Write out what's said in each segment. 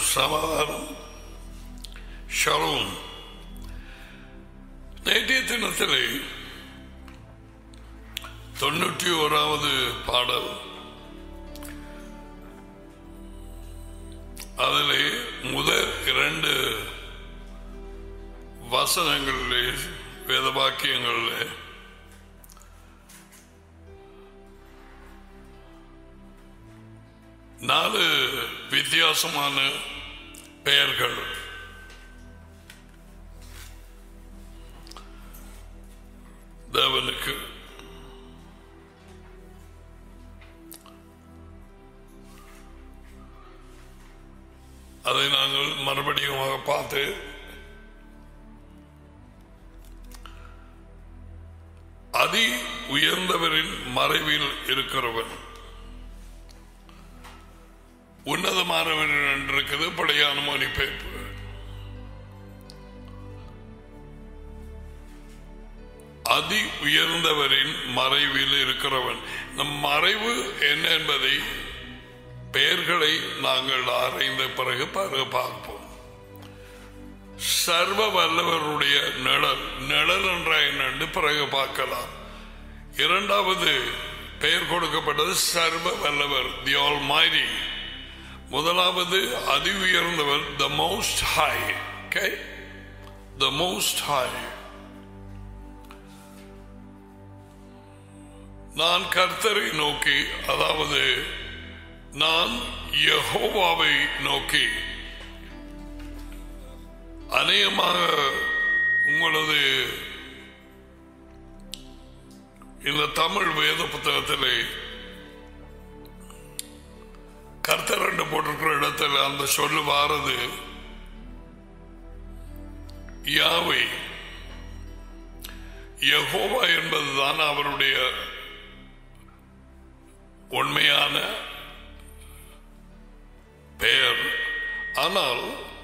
சமாதானம் ஷலோம் நேற்றைய தினத்திலே தொண்ணூற்றி ஓராவது பாடல் அதிலே முதல் இரண்டு வசனங்களிலே வேத வாக்கியங்களிலே நாலு வித்தியாசமான பெயர்கள் தேவனுக்கு அதை நாங்கள் மறுபடியும் பார்த்து அதி உயர்ந்தவரின் மறைவில் இருக்கிறவன் உன்னதமானவன் என்றிருக்கிறது பழையான மொழிபெயர்ப்பு அதி உயர்ந்தவரின் மறைவில் இருக்கிறவன் இந்த மறைவு என்ன என்பதை பெயர்களை நாங்கள் ஆராய்ந்த பிறகு பிறகு பார்ப்போம் சர்வ வல்லவருடைய நிழல் நிழல் என்ற என்னென்று பிறகு பார்க்கலாம் இரண்டாவது பெயர் கொடுக்கப்பட்டது சர்வ வல்லவர் தி ஆல் மாரி முதலாவது அதி உயர்ந்தவர் the most high okay the most high நான் கர்த்தரை நோக்கி அதாவது நான் யஹோவாவை நோக்கி அநேகமாக உங்களது இந்த தமிழ் வேத புத்தகத்திலே கர்த்தர் என்று போட்டிருக்கிற இடத்துல அந்த சொல்லு வாரது யாவை யகோவா என்பதுதான் அவருடைய உண்மையான பெயர் ஆனால்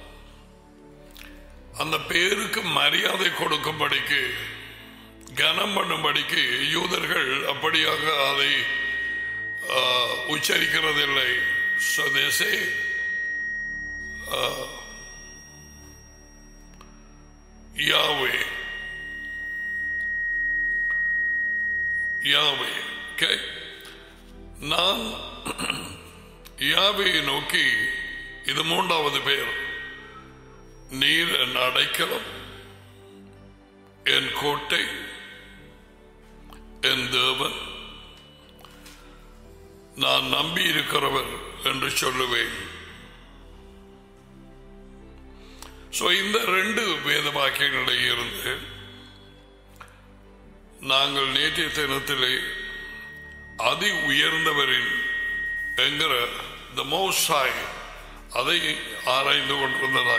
அந்த பெயருக்கு மரியாதை கொடுக்கும்படிக்கு கனம் பண்ணும்படிக்கு யூதர்கள் அப்படியாக அதை உச்சரிக்கிறதில்லை So they say, uh, Yahweh. Yahweh. Okay? நான் யாவையை நோக்கி இது மூன்றாவது பேர் நீர் என் அடைக்கலம் என் கோட்டை என் தேவன் நான் நம்பி இருக்கிறவர் என்று சொல்லுவேன் சோ இந்த ரெண்டு வேத வாக்கியங்களில் இருந்து நாங்கள் நேற்றைய தினத்திலே அதி உயர்ந்தவரின் என்கிற த மோஸ்டாய் அதை ஆராய்ந்து கொண்டிருந்ததாக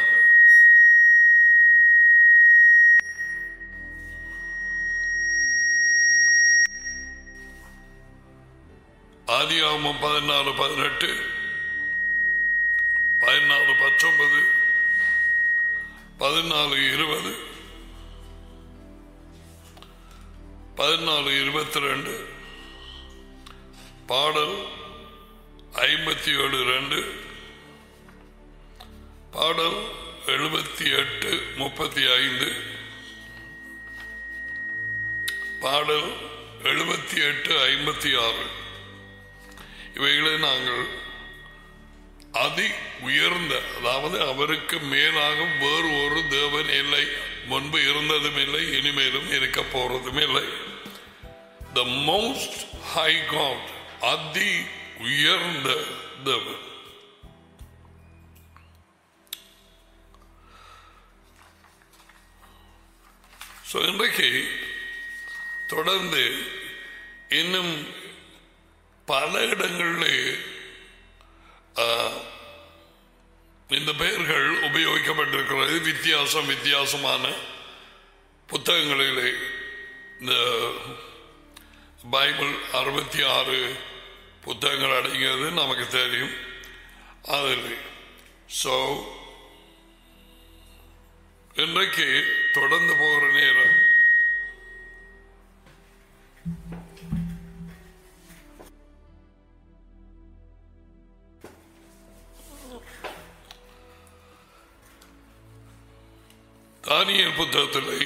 ஆதியாமம் பதினாறு பதினெட்டு பதினாறு பத்தொன்பது பதினாலு இருபது பதினாலு இருபத்தி ரெண்டு பாடல் ஐம்பத்தி ஏழு ரெண்டு பாடல் எழுபத்தி எட்டு முப்பத்தி ஐந்து பாடல் எழுபத்தி எட்டு ஐம்பத்தி ஆறு இவைகளை நாங்கள் அதி உயர்ந்த அதாவது அவருக்கு மேலாக வேறு ஒரு தேவன் இல்லை முன்பு இருந்ததும் இல்லை இனிமேலும் இருக்க போறதும் இல்லை த மோஸ்ட் ஹை காட் அதி உயர்ந்த தேவன் ஸோ இன்றைக்கு தொடர்ந்து இன்னும் பல இடங்களில் இந்த பெயர்கள் உபயோகிக்கப்பட்டிருக்கிறது வித்தியாசம் வித்தியாசமான புத்தகங்களிலே இந்த பைபிள் அறுபத்தி ஆறு புத்தகங்கள் அடங்கியது நமக்கு தெரியும் அதில் ஸோ இன்றைக்கு தொடர்ந்து போகிற நேரம் தானியல் புத்தகத்திலே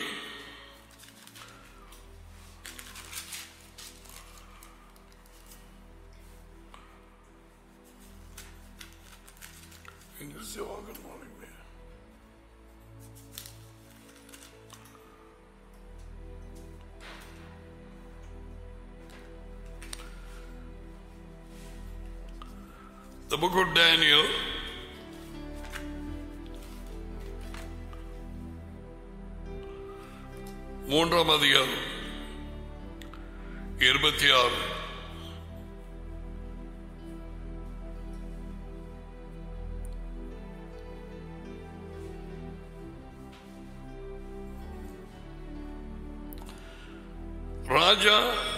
எங்க சிவாகன் மாலிமே The book of Daniel, மூன்றாம் அதிகாரம் இருபத்தி ஆறு ராஜா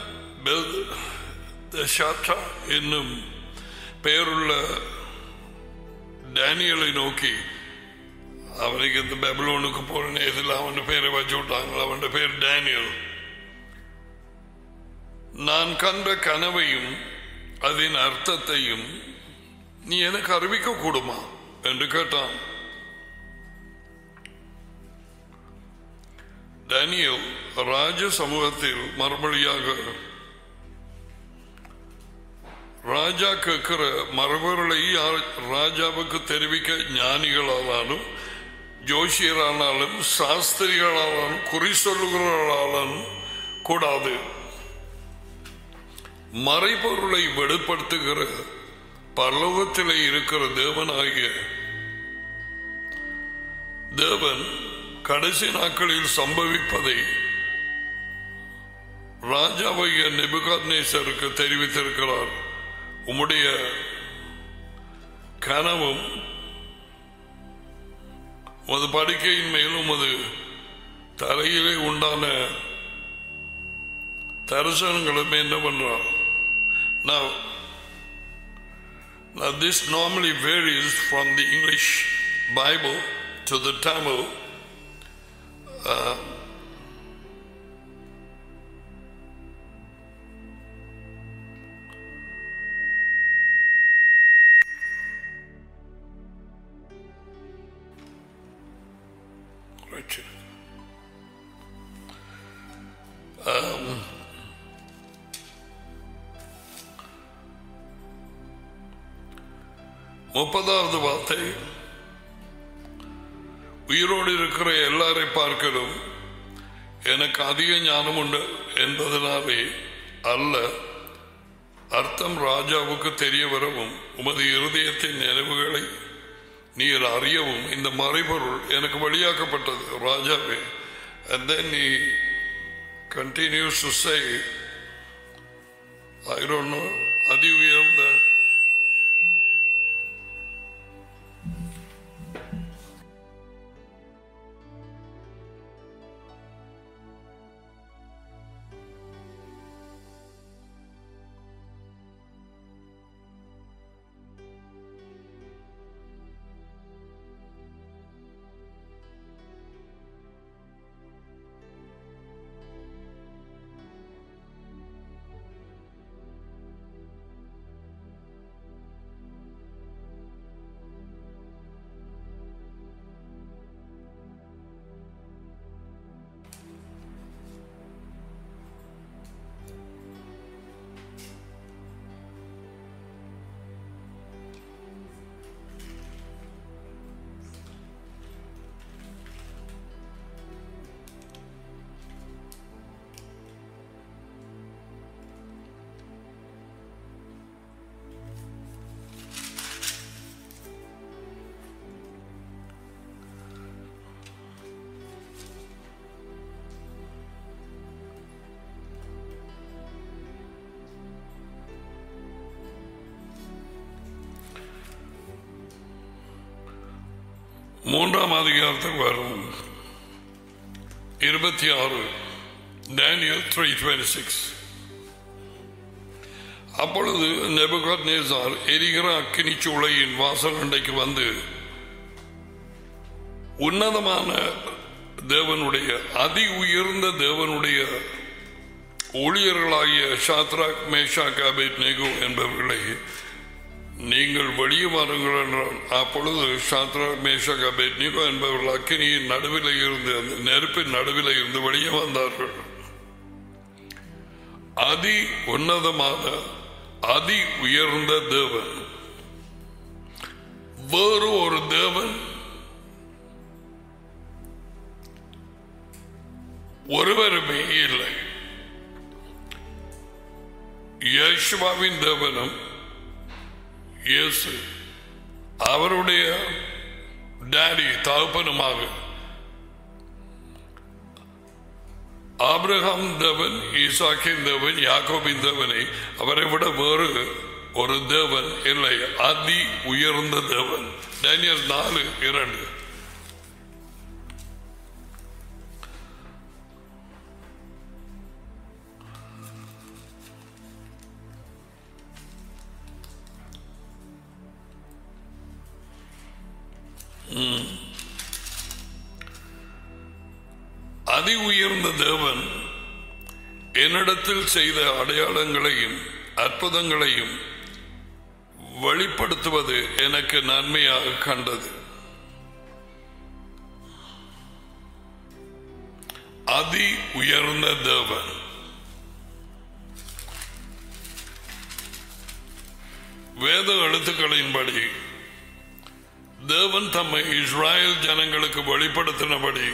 ஷாட்டா என்னும் பெயருள்ள டேனியலை நோக்கி அவனுக்கு இந்த பெபலோனுக்கு போற நேரத்தில் அவன் பேரை வச்சு விட்டாங்க அவன் பேர் டேனியல் நான் கண்ட கனவையும் அதன் அர்த்தத்தையும் நீ எனக்கு அறிவிக்க கூடுமா என்று கேட்டான் டேனியல் ராஜ சமூகத்தில் மறுமொழியாக ராஜா கேட்கிற மரபுகளை யார் ராஜாவுக்கு தெரிவிக்க ஞானிகளானாலும் ஜோசியரானாலும் சாஸ்திரிகளானாலும் குறி சொல்லுகிறவர்களாலும் கூடாது மறைபொருளை வெளிப்படுத்துகிற பரலோகத்திலே இருக்கிற தேவனாகிய தேவன் கடைசி நாட்களில் சம்பவிப்பதை ராஜாவைய நெபுகாத்னேசருக்கு தெரிவித்திருக்கிறார் உம்முடைய கனவும் உமது படுக்கையின் மேல் உமது தலையிலே உண்டான தரிசனங்களும் என்ன பண்றார் Now, now this normally varies from the English Bible to the Tamil. Uh, Richard. Um, முப்பதாவது வார்த்தை உயிரோடு இருக்கிற எல்லாரை பார்க்கலும் எனக்கு அதிக ஞானம் உண்டு என்பதனாலே அல்ல அர்த்தம் ராஜாவுக்கு தெரிய வரவும் உமது இருதயத்தின் நினைவுகளை நீர் அறியவும் இந்த மறைபொருள் எனக்கு வழியாக்கப்பட்டது ராஜாவே and then he continues to say I don't know அதி உயர்ந்த மூன்றாம் அதிகாரத்துக்கு வரும் இருபத்தி ஆறு டேனியல் த்ரீ டுவெண்ட்டி சிக்ஸ் அப்பொழுது நெபுகாத் நேசார் எரிகிற அக்கினி சூளையின் வாசல் அண்டைக்கு வந்து உன்னதமான தேவனுடைய அதி உயர்ந்த தேவனுடைய ஊழியர்களாகிய ஷாத்ராக் மேஷாக் அபேத் நெகு என்பவர்களை நீங்கள் வெளியே வாருங்கள் என்றான் அப்பொழுது சாத்ரா மேஷக பெட்னிகோ என்பவர்கள் அக்கினியின் நடுவில் இருந்து அந்த நெருப்பின் நடுவில் இருந்து வெளியே வந்தார்கள் அதி உன்னதமான அதி உயர்ந்த தேவன் வேறு ஒரு தேவன் ஒருவருமே இல்லை யேசுவாவின் தேவனும் இயேசு அவருடைய டாடி தகப்பனுமாக ஆபிரகாம் தேவன் ஈசாக்கின் தேவன் யாக்கோபின் தேவனை அவரை விட வேறு ஒரு தேவன் இல்லை அதி உயர்ந்த தேவன் டேனியல் நாலு இரண்டு அதி உயர்ந்த தேவன் என்னிடத்தில் செய்த அடையாளங்களையும் அற்புதங்களையும் வெளிப்படுத்துவது எனக்கு நன்மையாக கண்டது அதி உயர்ந்த தேவன் வேத எழுத்துக்களின்படி தேவன் தம்மை இஸ்ராயல் ஜனங்களுக்கு வெளிப்படுத்தினபடி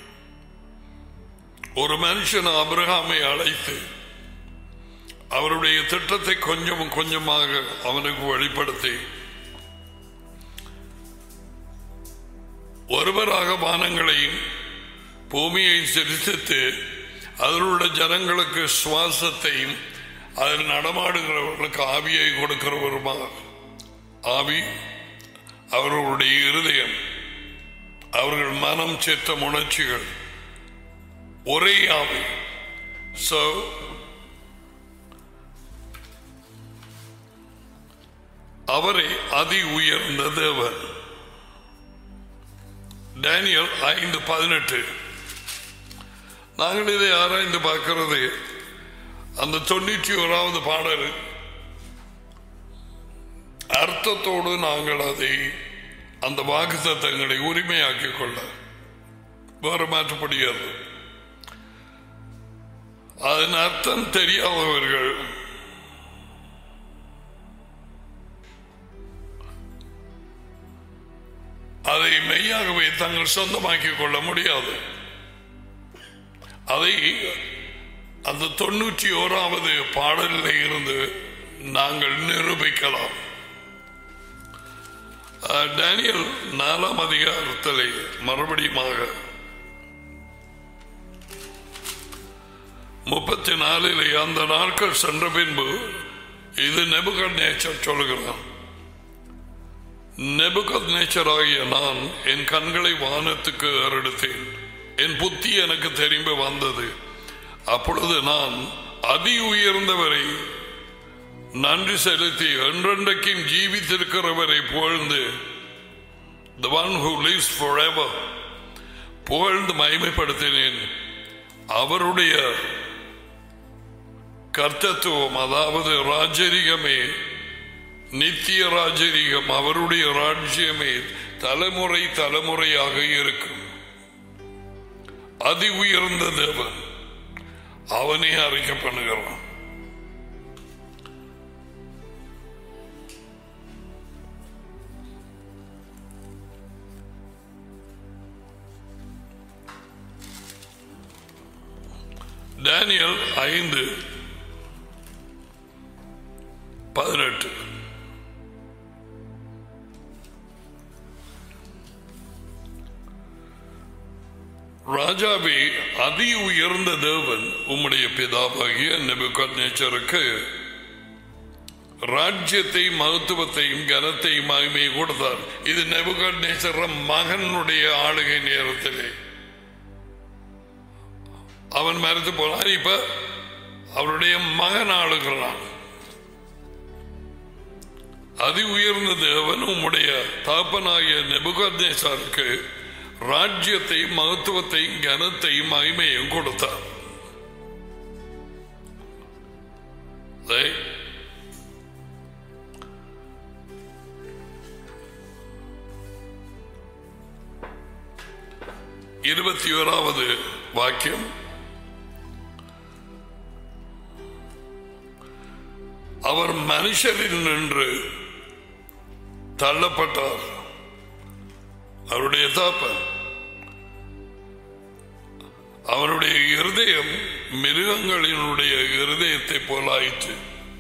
ஒரு மனுஷன் அபிரகாமை அழைத்து அவருடைய திட்டத்தை கொஞ்சம் கொஞ்சமாக அவனுக்கு வெளிப்படுத்தி ஒருவராக வானங்களையும் பூமியை சிரித்து அதில் உள்ள ஜனங்களுக்கு சுவாசத்தையும் அதில் நடமாடுகிறவர்களுக்கு ஆவியை கொடுக்கிறவருமாக ஆவி அவர்களுடைய இருதயம் அவர்கள் மனம் செத்த உணர்ச்சிகள் ஒரே ஆவி சோ அவரே அதி உயர்ந்த தேவன் டேனியல் ஐந்து பதினெட்டு நாங்கள் இதை ஆராய்ந்து பார்க்கிறது அந்த தொண்ணூற்றி ஓராவது பாடல் அர்த்தத்தோடு நாங்கள் அதை அந்த வாக்கு தத்தங்களை உரிமையாக்கிக் கொள்ள வேறு மாற்றப்படுகிறது அதன் அர்த்தம் தெரியாதவர்கள் அதை மெய்யாகவே தங்கள் சொந்தமாக்கிக் கொள்ள முடியாது அதை அந்த தொண்ணூற்றி ஓராவது பாடலில் இருந்து நாங்கள் நிரூபிக்கலாம் அஹ், டேனியல் நாலாம் அதிகாரத்திலே மறுபடியுமாக முப்பத்தி நாலிலே அந்த நாட்கள் சென்ற பின்பு இது நெபுகட் நேச்சர் சொல்லுகிறான் நெபுகத் நேச்சராகிய நான் என் கண்களை வானத்துக்கு ஏறெடுத்தேன் என் புத்தி எனக்கு திரும்பி வந்தது அப்பொழுது நான் அதி உயர்ந்தவரை நன்றி செலுத்தி என்றென்றைக்கும் ஜீவித்திருக்கிறவரை புகழ்ந்து the one who lives forever புகழ்ந்து மகிமைப்படுத்தினேன் அவருடைய கர்த்தத்துவம் அதாவது ராஜரிகமே நித்திய ராஜரிகம் அவருடைய ராஜ்யமே தலைமுறை தலைமுறையாக இருக்கும் அதி உயர்ந்த தேவன் அவனே அறிக்கை பண்ணுகிறான் டேனியல் ஐந்து பதினெட்டு ராஜாவே அதி உயர்ந்த தேவன் உம்முடைய பிதாவாகிய நெபுகத்நேச்சருக்கு ராஜ்யத்தை மகத்துவத்தையும் கனத்தையும் மகிமையை கொடுத்தார் இது நெபுகத்நேச்சர மகனுடைய ஆளுகை நேரத்திலே அவன் மறுத்து போனான் இப்ப அவருடைய மகன் ஆளுகிறான் அதி உயர்ந்த தேவன் உம்முடைய தகப்பனாகிய நெபுகத்நேசருக்கு ராஜ்யத்தையும் மகத்துவத்தையும் கனத்தையும் மகிமையும் கொடுத்தார் Right? இருபத்தி ஓராவது வாக்கியம் அவர் மனுஷரில் நின்று தள்ளப்பட்டார் அவருடைய தாப்பன் அவருடைய இருதயம் மிருகங்களினுடைய இருதயத்தை போலாயிற்று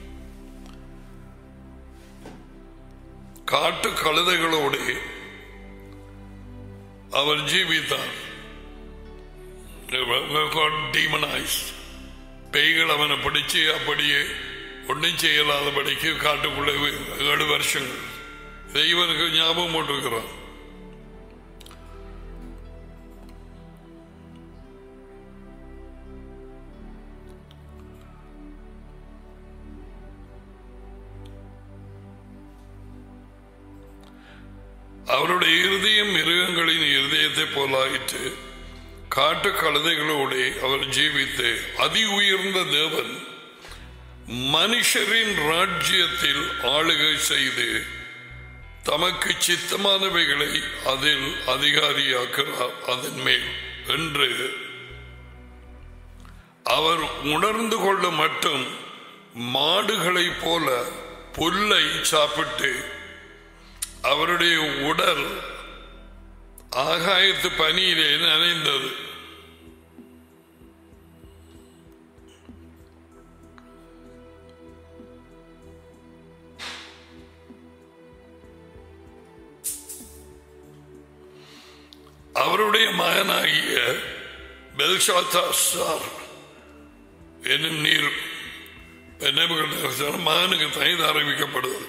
காட்டு கழுதைகளோடு அவர் ஜீவித்தார் டீமனைஸ்ட் பேய்கள் அவனை பிடிச்சு அப்படியே ஒன்றும் செய்யலாதபடிக்கு காட்டுக்குள்ளே ஏழு வருஷங்கள் இதை இவனுக்கு ஞாபகம் போட்டிருக்கிறான் அவருடைய இருதயம் மிருகங்களின் இருதயத்தை போலாயிற்று காட்டு கழுதைகளோடு அவர் ஜீவித்து அதி உயர்ந்த தேவன் மனுஷரின் ராஜ்யத்தில் ஆளுகை செய்து தமக்கு சித்தமானவைகளை அதில் அதிகாரியாக்கிறார் அதன் மேல் என்று அவர் உணர்ந்து கொள்ள மட்டும் மாடுகளைப் போல புல்லை சாப்பிட்டு அவருடைய உடல் ஆகாயத்து பனியிலே நனைந்தது அவருடைய மகனாகிய பெல்ஷாத்தார் என்னும் நீர் மகனுக்கு தனிது அறிவிக்கப்படுவது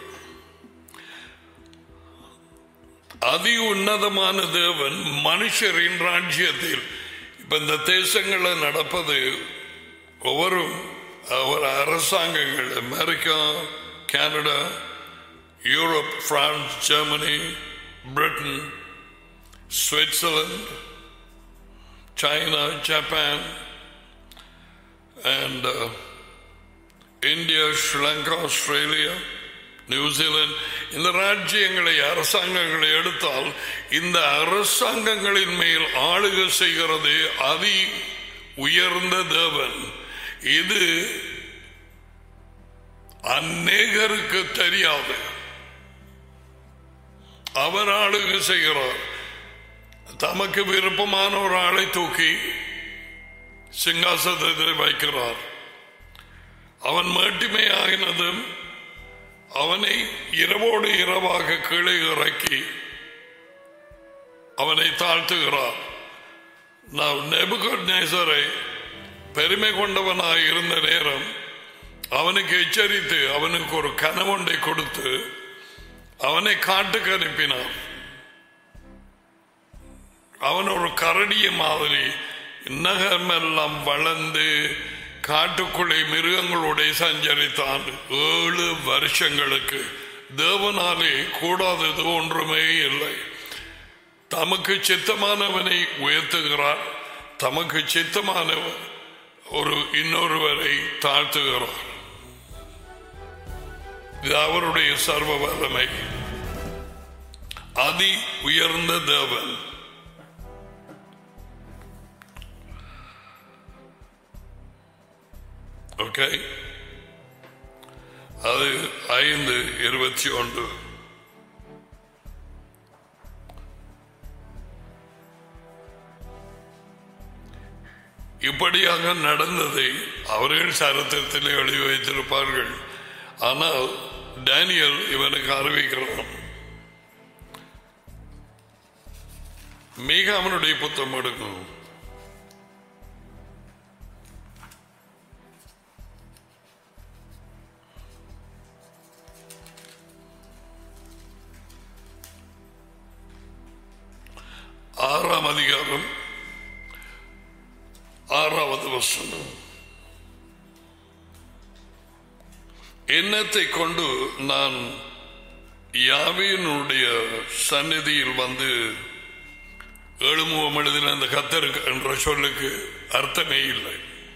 அதி உன்னதமான தேவன் மனுஷரின் ராஜ்யத்தில் இப்ப இந்த தேசங்களில் நடப்பது ஒவ்வொரு ஒரு அரசாங்கங்கள் America Canada Europe France Germany Britain Switzerland China Japan and uh, India, Sri Lanka, Australia, New Zealand இந்த ராஜ்யங்களை அரசாங்கங்களை எடுத்தால் இந்த அரசாங்கங்களின் மேல் ஆளுகை செய்கிறது அதி உயர்ந்த தேவன் இது அநேகருக்கு தெரியாது அவர் ஆளுகை செய்கிறார் தமக்கு விருப்பமான ஒரு ஆளை தூக்கி சிங்காசனத்தில் வைக்கிறார் அவன் மேட்டிமையாகினதும் அவனை இரவோடு இரவாக கீழே இறக்கி அவனை தாழ்த்துகிறார் நான் நெபுகட்நேசரை பெருமை கொண்டவனாக இருந்த நேரம் அவனுக்கு எச்சரித்து அவனுக்கு ஒரு கனவொன்றை கொடுத்து அவனை காட்டுக்கு அனுப்பினார் அவன் ஒரு கரடிய மாதிரி நகமெல்லாம் வளர்ந்து காட்டுக்குள்ளே மிருகங்களோட சஞ்சரித்தான் ஏழு வருஷங்களுக்கு தேவனாலே கூடாதது ஒன்றுமே இல்லை தமக்கு சித்தமானவனை உயர்த்துகிறார் தமக்கு சித்தமான ஒரு இன்னொருவரை தாழ்த்துகிறார் இது அவருடைய சர்வ வல்லமை அதி உயர்ந்த தேவன் ஓகே அது ஐந்து இருபத்தி ஒன்று இப்படியாக நடந்ததை அவர்கள் சரித்திரத்தில் எழுதி வைத்திருப்பார்கள் ஆனால் டேனியல் இவனுக்கு அறிவிக்கிறான் மிக அவனுடைய புத்தம் எடுக்கும் ஆறாம் அதிகாரம் ஆறாவது வசனம் எண்ணத்தை கொண்டு நான் யாவியனுடைய சந்நிதியில் வந்து எழுமுகம் எழுதின அந்த கத்தருக்கு என்ற சொல்லுக்கு அர்த்தமே இல்லை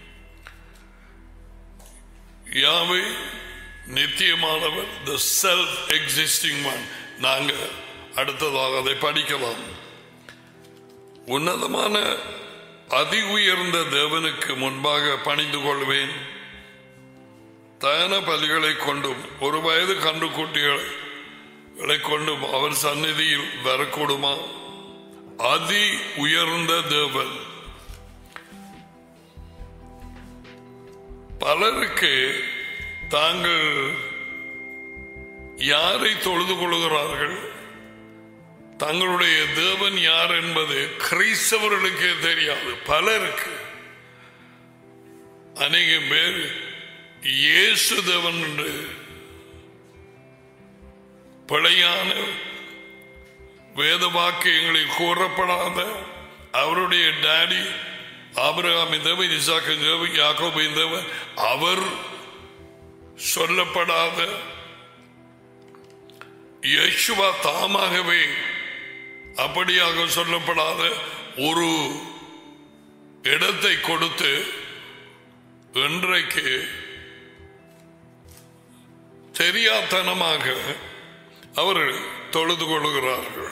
யாவை நித்தியமானவர் த செல்ஃப் எக்ஸிஸ்டிங் ஒன் நாங்க அடுத்ததாக அதை படிக்கலாம் உன்னதமான அதி உயர்ந்த தேவனுக்கு முன்பாக பணிந்து கொள்வேன் தயன பலிகளை கொண்டும் ஒரு வயது கன்றுக்குட்டிகளை கொண்டும் அவர் சந்நிதியில் வரக்கூடுமா அதி உயர்ந்த தேவன் பலருக்கு தாங்கள் யாரை தொழுது கொள்கிறார்கள் தங்களுடைய தேவன் யார் என்பது கிறிஸ்தவர்களுக்கே தெரியாது பலருக்கு அநேகம் பேர் இயேசு தேவன் என்று பிழையான வேத வாக்கியங்களில் கூறப்படாத அவருடைய டாடி ஆபிரகாமின் தேவன் இசாக்கின் தேவன் யாக்கோபின் தேவன் அவர் சொல்லப்படாத யேசுவா தாமாகவே அப்படியாக சொல்லப்படாத ஒரு இடத்தை கொடுத்து இன்றைக்கு தெரியாத்தனமாக அவர்கள் தொழுது கொள்கிறார்கள்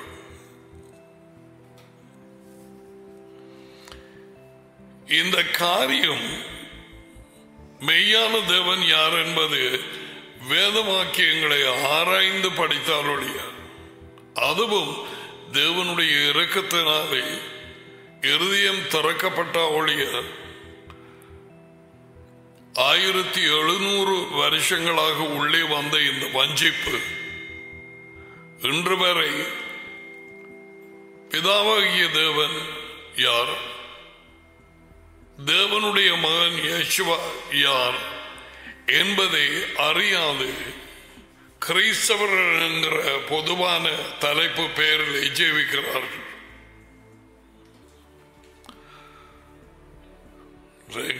இந்த காரியம் மெய்யான தேவன் யார் என்பது வேத வாக்கியங்களை ஆராய்ந்து படித்தாலொழிய அதுவும் தேவனுடைய இறக்கத்தினாலே இருதயம் திறக்கப்பட்ட ஒழிய ஆயிரத்தி எழுநூறு வருஷங்களாக உள்ளே வந்த இந்த வஞ்சிப்பு இன்று வரை பிதாவாகிய தேவன் யார் தேவனுடைய மகன் யேசுவா யார் என்பதை அறியாது கிறிஸ்தவர்கள் என்கிற பொதுவான தலைப்பு பெயரில் ஜீவிக்கிறார்கள் Right?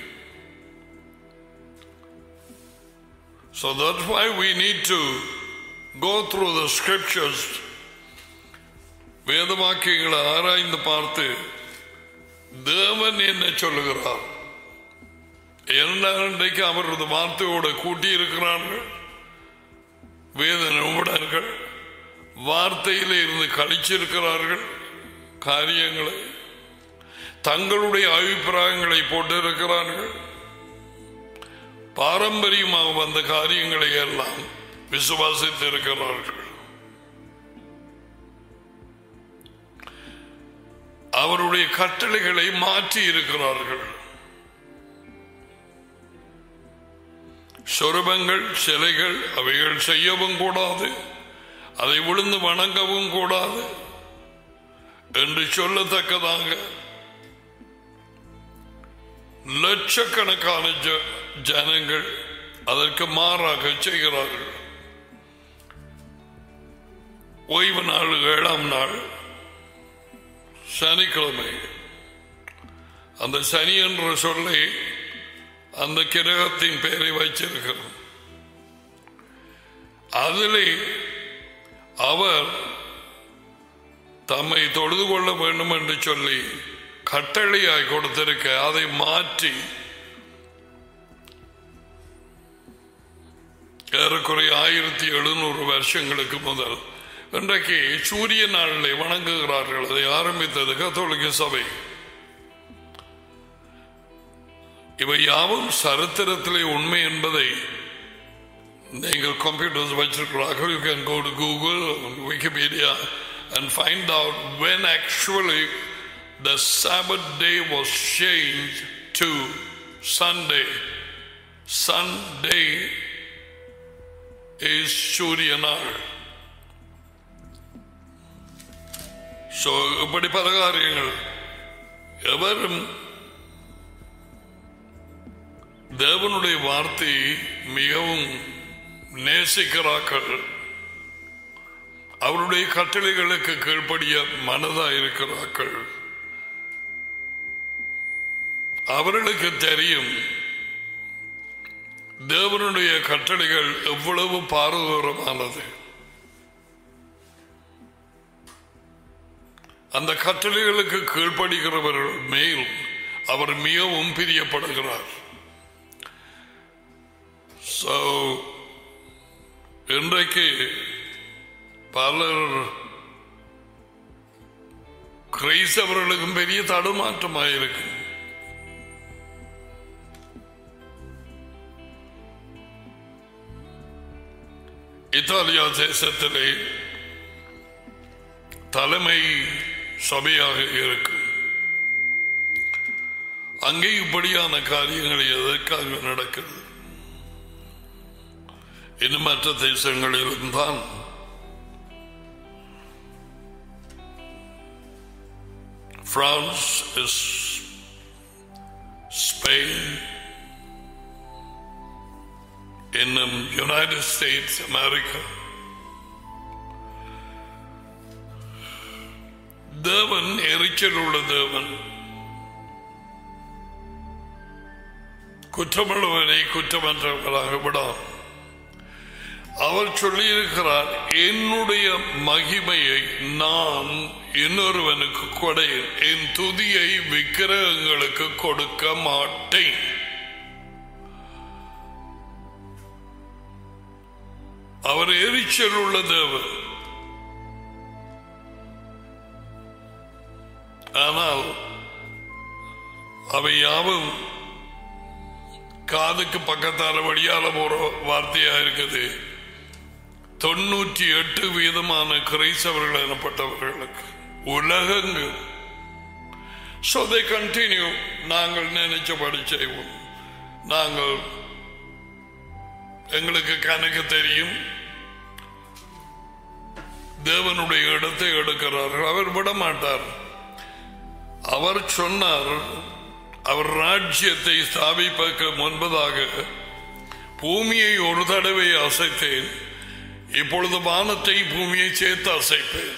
So that's why we need to go through the scriptures வேதவாக்கியங்களை ஆராய்ந்து பார்த்து தேவன் என்ன சொல்லுகிறார் இரண்டாயிரண்டைக்கு அவரது வார்த்தையோடு கூட்டி இருக்கிறார்கள் வேத நிபுணர்கள் வார்த்தையில இருந்து கழிச்சிருக்கிறார்கள் காரியங்களை தங்களுடைய அபிப்பிராயங்களை போட்டிருக்கிறார்கள் பாரம்பரியமாக வந்த காரியங்களை எல்லாம் விசுவாசித்திருக்கிறார்கள் அவருடைய கட்டளைகளை மாற்றி இருக்கிறார்கள் சொருபங்கள் சிலைகள் அவைகள் செய்யவும் கூடாது அதை விழுந்து வணங்கவும் கூடாது என்று சொல்லத்தக்கதாக லட்சக்கணக்கான ஜ- ஜனங்கள் அதற்கு மாறாக செய்கிறார்கள் ஓய்வு நாள் ஏழாம் நாள் சனிக்கிழமை அந்த சனி என்ற சொல்லை அந்த கிரகத்தின் பெயரை வைச்சிருக்கிறோம் அதிலே அவர் தம்மை தொழுது கொள்ள வேண்டும் என்று சொல்லி கட்டளையாய் கொடுத்திருக்க அதை மாற்றி ஏறக்குறைய ஆயிரத்தி எழுநூறு வருஷங்களுக்கு முதல் இன்றைக்கு சூரிய நாளிலே வணங்குகிறார்கள் அதை ஆரம்பித்தது கத்தோலிக்க சபை இவை யாவும் சரித்திரத்திலே உண்மை என்பதை நீங்கள் கம்ப்யூட்டர்ஸ் வச்சிருக்கிறார்கள் you can go to Google Wikipedia and find out when actually the sabbath day was change to Sunday Sunday is சூரிய நாள் ஸோ இப்படி பல காரியங்கள் எவரும் தேவனுடைய வார்த்தையை மிகவும் நேசிக்கிறார்கள் அவருடைய கட்டளைகளுக்கு கீழ்ப்படிய மனதா இருக்கிறார்கள் அவர்களுக்கு தெரியும் தேவனுடைய கட்டளைகள் எவ்வளவு பாரதூரமானது அந்த கட்டளைகளுக்கு கீழ்ப்படுகிறவர்கள் மேல் அவர் மிகவும் பிரியப்படுகிறார் So, இன்றைக்கு பலர் கிரைஸ்தவர்களுக்கும் பெரிய தடுமாற்றமாயிருக்கு இத்தாலியா தேசத்திலே தலைமை சபையாக இருக்கு அங்கே இப்படியான காரியங்கள் எதற்காக நடக்குது இன்னும் மற்ற தேசங்களிலும் தான் பிரான்ஸ் ஸ்பெயின் இன்னும் யுனைடெட் ஸ்டேட்ஸ் அமெரிக்கா தேவன் எரிச்சல் உள்ள தேவன் குற்றமுள்ளவனை குற்றமற்றவர்களாக விடாம் அவர் சொல்லியிருக்கிறார் என்னுடைய மகிமையை நான் இன்னொருவனுக்கு கொடையில் என் துதியை விக்கிரகங்களுக்கு கொடுக்க மாட்டேன் அவர் எரிச்சல் உள்ள தேவன் ஆனால் அவை யாவும் காதுக்கு பக்கத்தால வழியால போற வார்த்தையா இருக்குது தொண்ணூற்றி எட்டு வீதமான கிரைஸ்தவர்கள் எனப்பட்டவர்களுக்கு உலகங்கு So they continue. நாங்கள் நினைச்சபடி செய்வோம் நாங்கள் எங்களுக்கு கணக்கு தெரியும் தேவனுடைய இடத்தை எடுக்கிறார்கள் அவர் விட மாட்டார் அவர் சொன்னார் அவர் ராஜ்யத்தை ஸ்தாபிப்பதற்கு முன்பதாக பூமியை ஒரு தடவை அசைத்தேன் இப்பொழுது வானத்தை பூமியை சேர்த்து அசைப்பேன்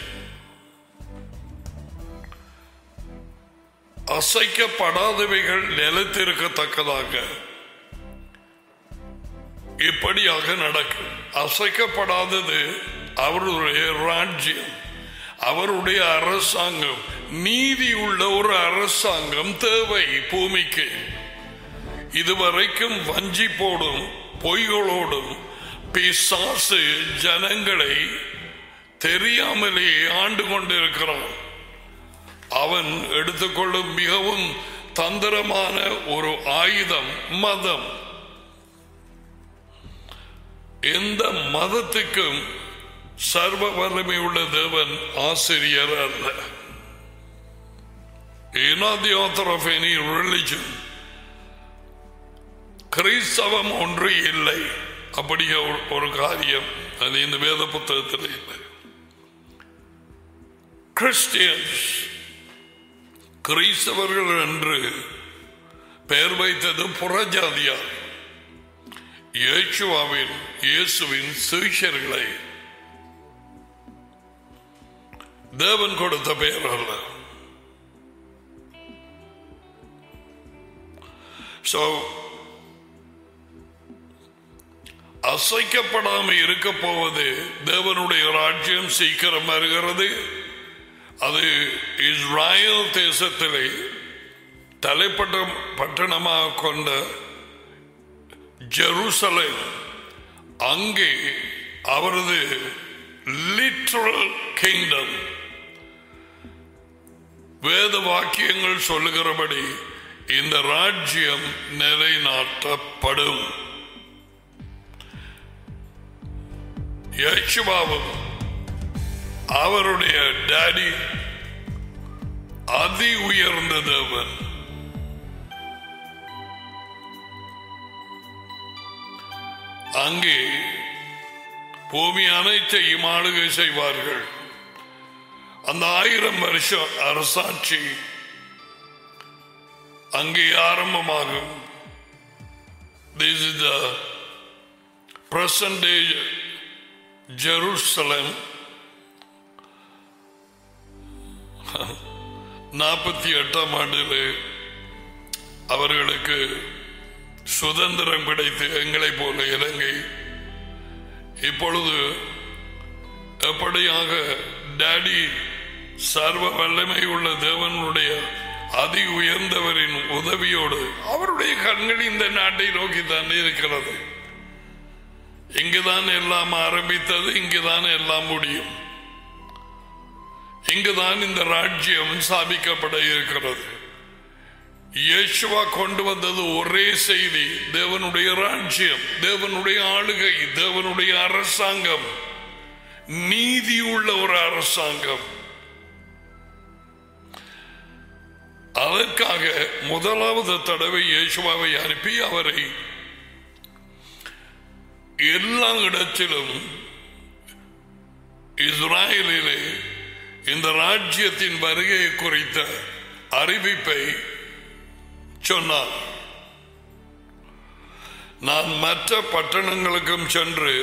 அசைக்கப்படாதவைகள் நிலைத்திருக்கத்தக்கதாக இப்படியாக நடக்கும் அசைக்கப்படாதது அவருடைய ராஜ்யம் அவருடைய அரசாங்கம் நீதி உள்ள ஒரு அரசாங்கம் தேவை பூமிக்கு இதுவரைக்கும் வஞ்சி போடும் பொய்களோடும் பிசாசு ஜனங்களை தெரியாமலேயே ஆண்டு கொண்டிருக்கிறான் அவன் எடுத்துக்கொள்ளும் மிகவும் தந்திரமான ஒரு ஆயுதம் மதம் எந்த மதத்துக்கும் சர்வ வல்லமை உள்ள தேவன் ஆசிரியர் அல்ல not the author of any religion கிறிஸ்தவம் ஒன்று இல்லை அப்படி ஒரு- ஒரு காரியம் அது இந்த வேத புத்தகத்தில் இல்லை கிறிஸ்டியன்ஸ் கிறிஸ்தவர்கள் என்று பெயர் வைத்தது புறஜாதியார் இயேசுவாவின் இயேசுவின் சுவிஷர்களை தேவன் கொடுத்த பெயர் அல்ல So, அசைக்கப்படாமல் இருக்க போவது தேவனுடைய ராஜ்யம் சீக்கிரம் வருகிறது அது இஸ்ராயல் தேசத்திலே தலைப்பட்ட பட்டணமாக கொண்ட ஜெருசலேம் அங்கே அவரது லிட்ரல் கிங்டம் வேத வாக்கியங்கள் சொல்லுகிறபடி இந்த ராஜ்யம் நிலைநாட்டப்படும் யேசுவாவும் அவருடைய டாடி அதி உயர்ந்த தேவன் அங்கே பூமி அனைத்தையும் ஆளுகை செய்வார்கள் அந்த ஆயிரம் வருஷம் அரசாட்சி அங்கே ஆரம்பமாகும் This is the present day Jerusalem. நாற்பத்தி எட்டாம் ஆண்டில் அவர்களுக்கு சுதந்திரம் கிடைத்து எங்களை போல இலங்கை இப்பொழுது எப்படியாக டாடி சர்வ வல்லமை உள்ள தேவனுடைய அதி உயர்ந்தவரின் உதவியோடு அவருடைய கண்கள் இந்த நாட்டை நோக்கித்தான் இருக்கிறது இங்குதான் எல்லாம் ஆரம்பித்தது இங்குதான் எல்லாம் முடியும் இங்குதான் இந்த ராஜ்யம் ஸ்தாபிக்கப்பட இருக்கிறது இயேசுவா கொண்டு வந்தது ஒரே செய்தி தேவனுடைய ராஜ்யம் தேவனுடைய ஆளுகை தேவனுடைய அரசாங்கம் நீதி உள்ள ஒரு அரசாங்கம் அதற்காக முதலாவது தடவை இயேசுவாவை அனுப்பி அவரை எல்லா இடத்திலும் இஸ்ராயலிலே இந்த ராஜ்யத்தின் வருகையை குறித்த அறிவிப்பை சொன்னார் நான் மற்ற பட்டணங்களுக்கும் சென்று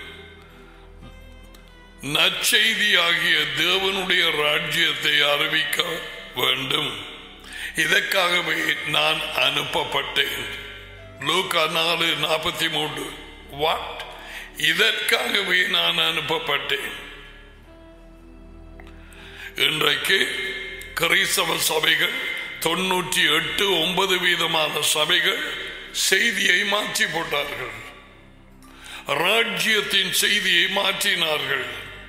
நற்செய்தியாகிய தேவனுடைய ராஜ்யத்தை அறிவிக்க வேண்டும் இதற்காகவே நான் அனுப்பப்பட்டேன் லூக்கா நாலு நாற்பத்தி மூன்று வாட் இதற்காகவே நான் அனுப்பப்பட்டேன் இன்றைக்கு கிறிஸ்தவ சபைகள் தொன்னூற்றி எட்டு ஒன்பது வீதமான சபைகள் செய்தியை மாற்றி போட்டார்கள் ராஜ்யத்தின் செய்தியை மாற்றினார்கள்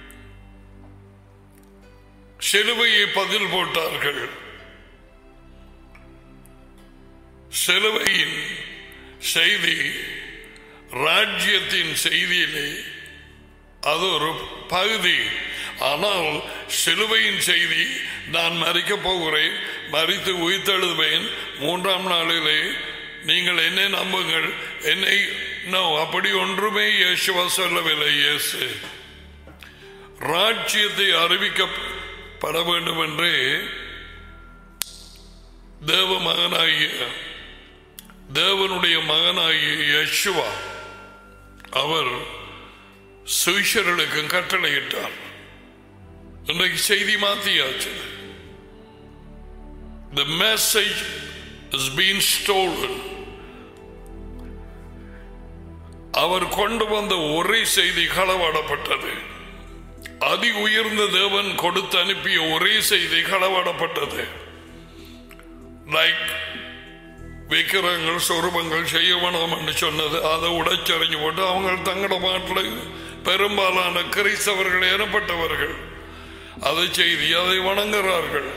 சிலுவையை பதில் போட்டார்கள் சிலுவையின் செய்தி ராஜ்யத்தின் செய்தியிலே அது ஒரு பகுதி ஆனால் சிலுவையின் செய்தி நான் மறிக்கப் போகிறேன் மறித்து உயிர்த்தெழுவேன் மூன்றாம் நாளிலே நீங்கள் என்னை நம்புங்கள் என்னை நோ அப்படி ஒன்றுமே இயேசுவா சொல்லவில்லை இயேசு ராஜ்யத்தை அறிவிக்கப்பட வேண்டும் என்று தேவ மகனாகிய தேவனுடைய மகனாகிய யேசுவா அவர் சுவிஷர்களுக்கும் கட்டளையிட்டார் இன்றைக்கு செய்தி மாத்தியாச்சு The message has been stolen. அவர் கொண்டு வந்த ஒரே செய்தி களவாடப்பட்டது அதி உயர்ந்த தேவன் கொடுத்து அனுப்பிய ஒரே செய்தி களவாடப்பட்டது லைக் விக்கிரங்கள் சொருபங்கள் செய்ய வேணாம் என்று சொன்னது அதை உடைச்சறிஞ்சு போட்டு அவங்க தங்களோட மாட்டில் பெரும்பாலான கிறிஸ்தவர்கள் எனப்பட்டவர்கள் அதை செய்தி அதை வணங்குகிறார்கள்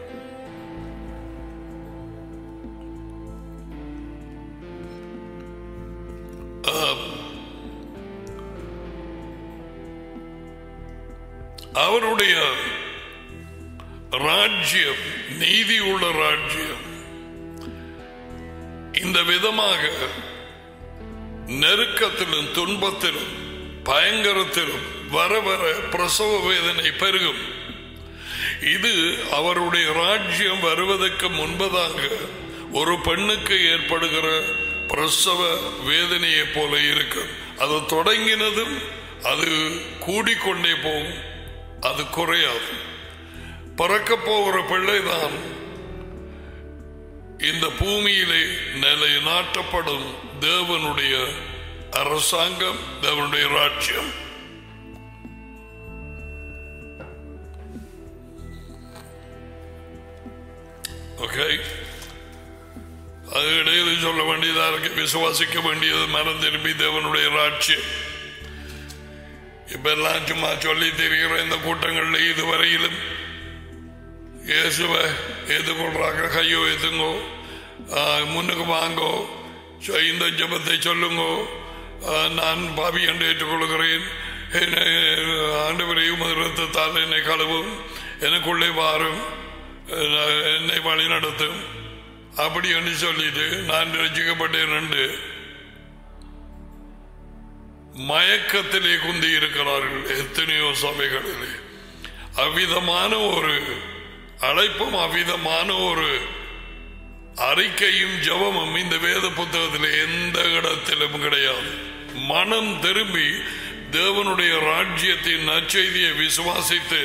அவருடைய ராஜ்யம் நீதி உள்ள ராஜ்யம் இந்த விதமாக நெருக்கத்திலும் துன்பத்திலும் பயங்கரத்திலும் வர வர பிரசவ வேதனை பெருகும் இது அவருடைய ராஜ்யம் வருவதற்கு முன்பதாக ஒரு பெண்ணுக்கு ஏற்படுகிற பிரசவ வேதனையை போல இருக்கும் அது தொடங்கினதும் அது கூடிக்கொண்டே போகும் அது குறையாது பறக்க போகிற பிள்ளைதான் இந்த பூமியிலே நிலை நாட்டப்படும் தேவனுடைய அரசாங்கம் தேவனுடைய ராஜ்யம் ஓகே அது இடையில் சொல்ல வேண்டியதா இருக்கு விசுவாசிக்க வேண்டியது மனம் திரும்பி தேவனுடைய ராட்சியம் இப்ப எல்லாம் சும்மா சொல்லி தெரிகிற இந்த கூட்டங்கள்ல இதுவரையிலும் இயேசுவை ஏற்றுக்கொள்றாங்க கையோ ஏத்துங்கோ ஆஹ், முன்னுக்கு வாங்கோ சொ- இந்த ஜெபத்தை சொல்லுங்கோ ஆஹ், நான் பாவி என்று ஏற்றுக்கொள்கிறேன் என்னை ஆண்டவரையும் ரத்தத்தால் என்னை கழுவும் எனக்குள்ளே வாரும் அஹ், என்னை வழி நடத்தும் அப்படி என்று சொல்லிட்டு நான் ரசிக்கப்பட்டேன் என்று மயக்கத்திலே குந்தி இருக்கிறார்கள் எத்தனையோ சபைகளிலே அவ்விதமான ஒரு அழைப்பும் அவ்விதமான ஒரு அறிக்கையும் ஜெபமும் இந்த வேத புத்தகத்தில் எந்த இடத்திலும் கிடையாது மனம் திரும்பி தேவனுடைய ராஜ்யத்தின் நற்செய்தியை விசுவாசித்து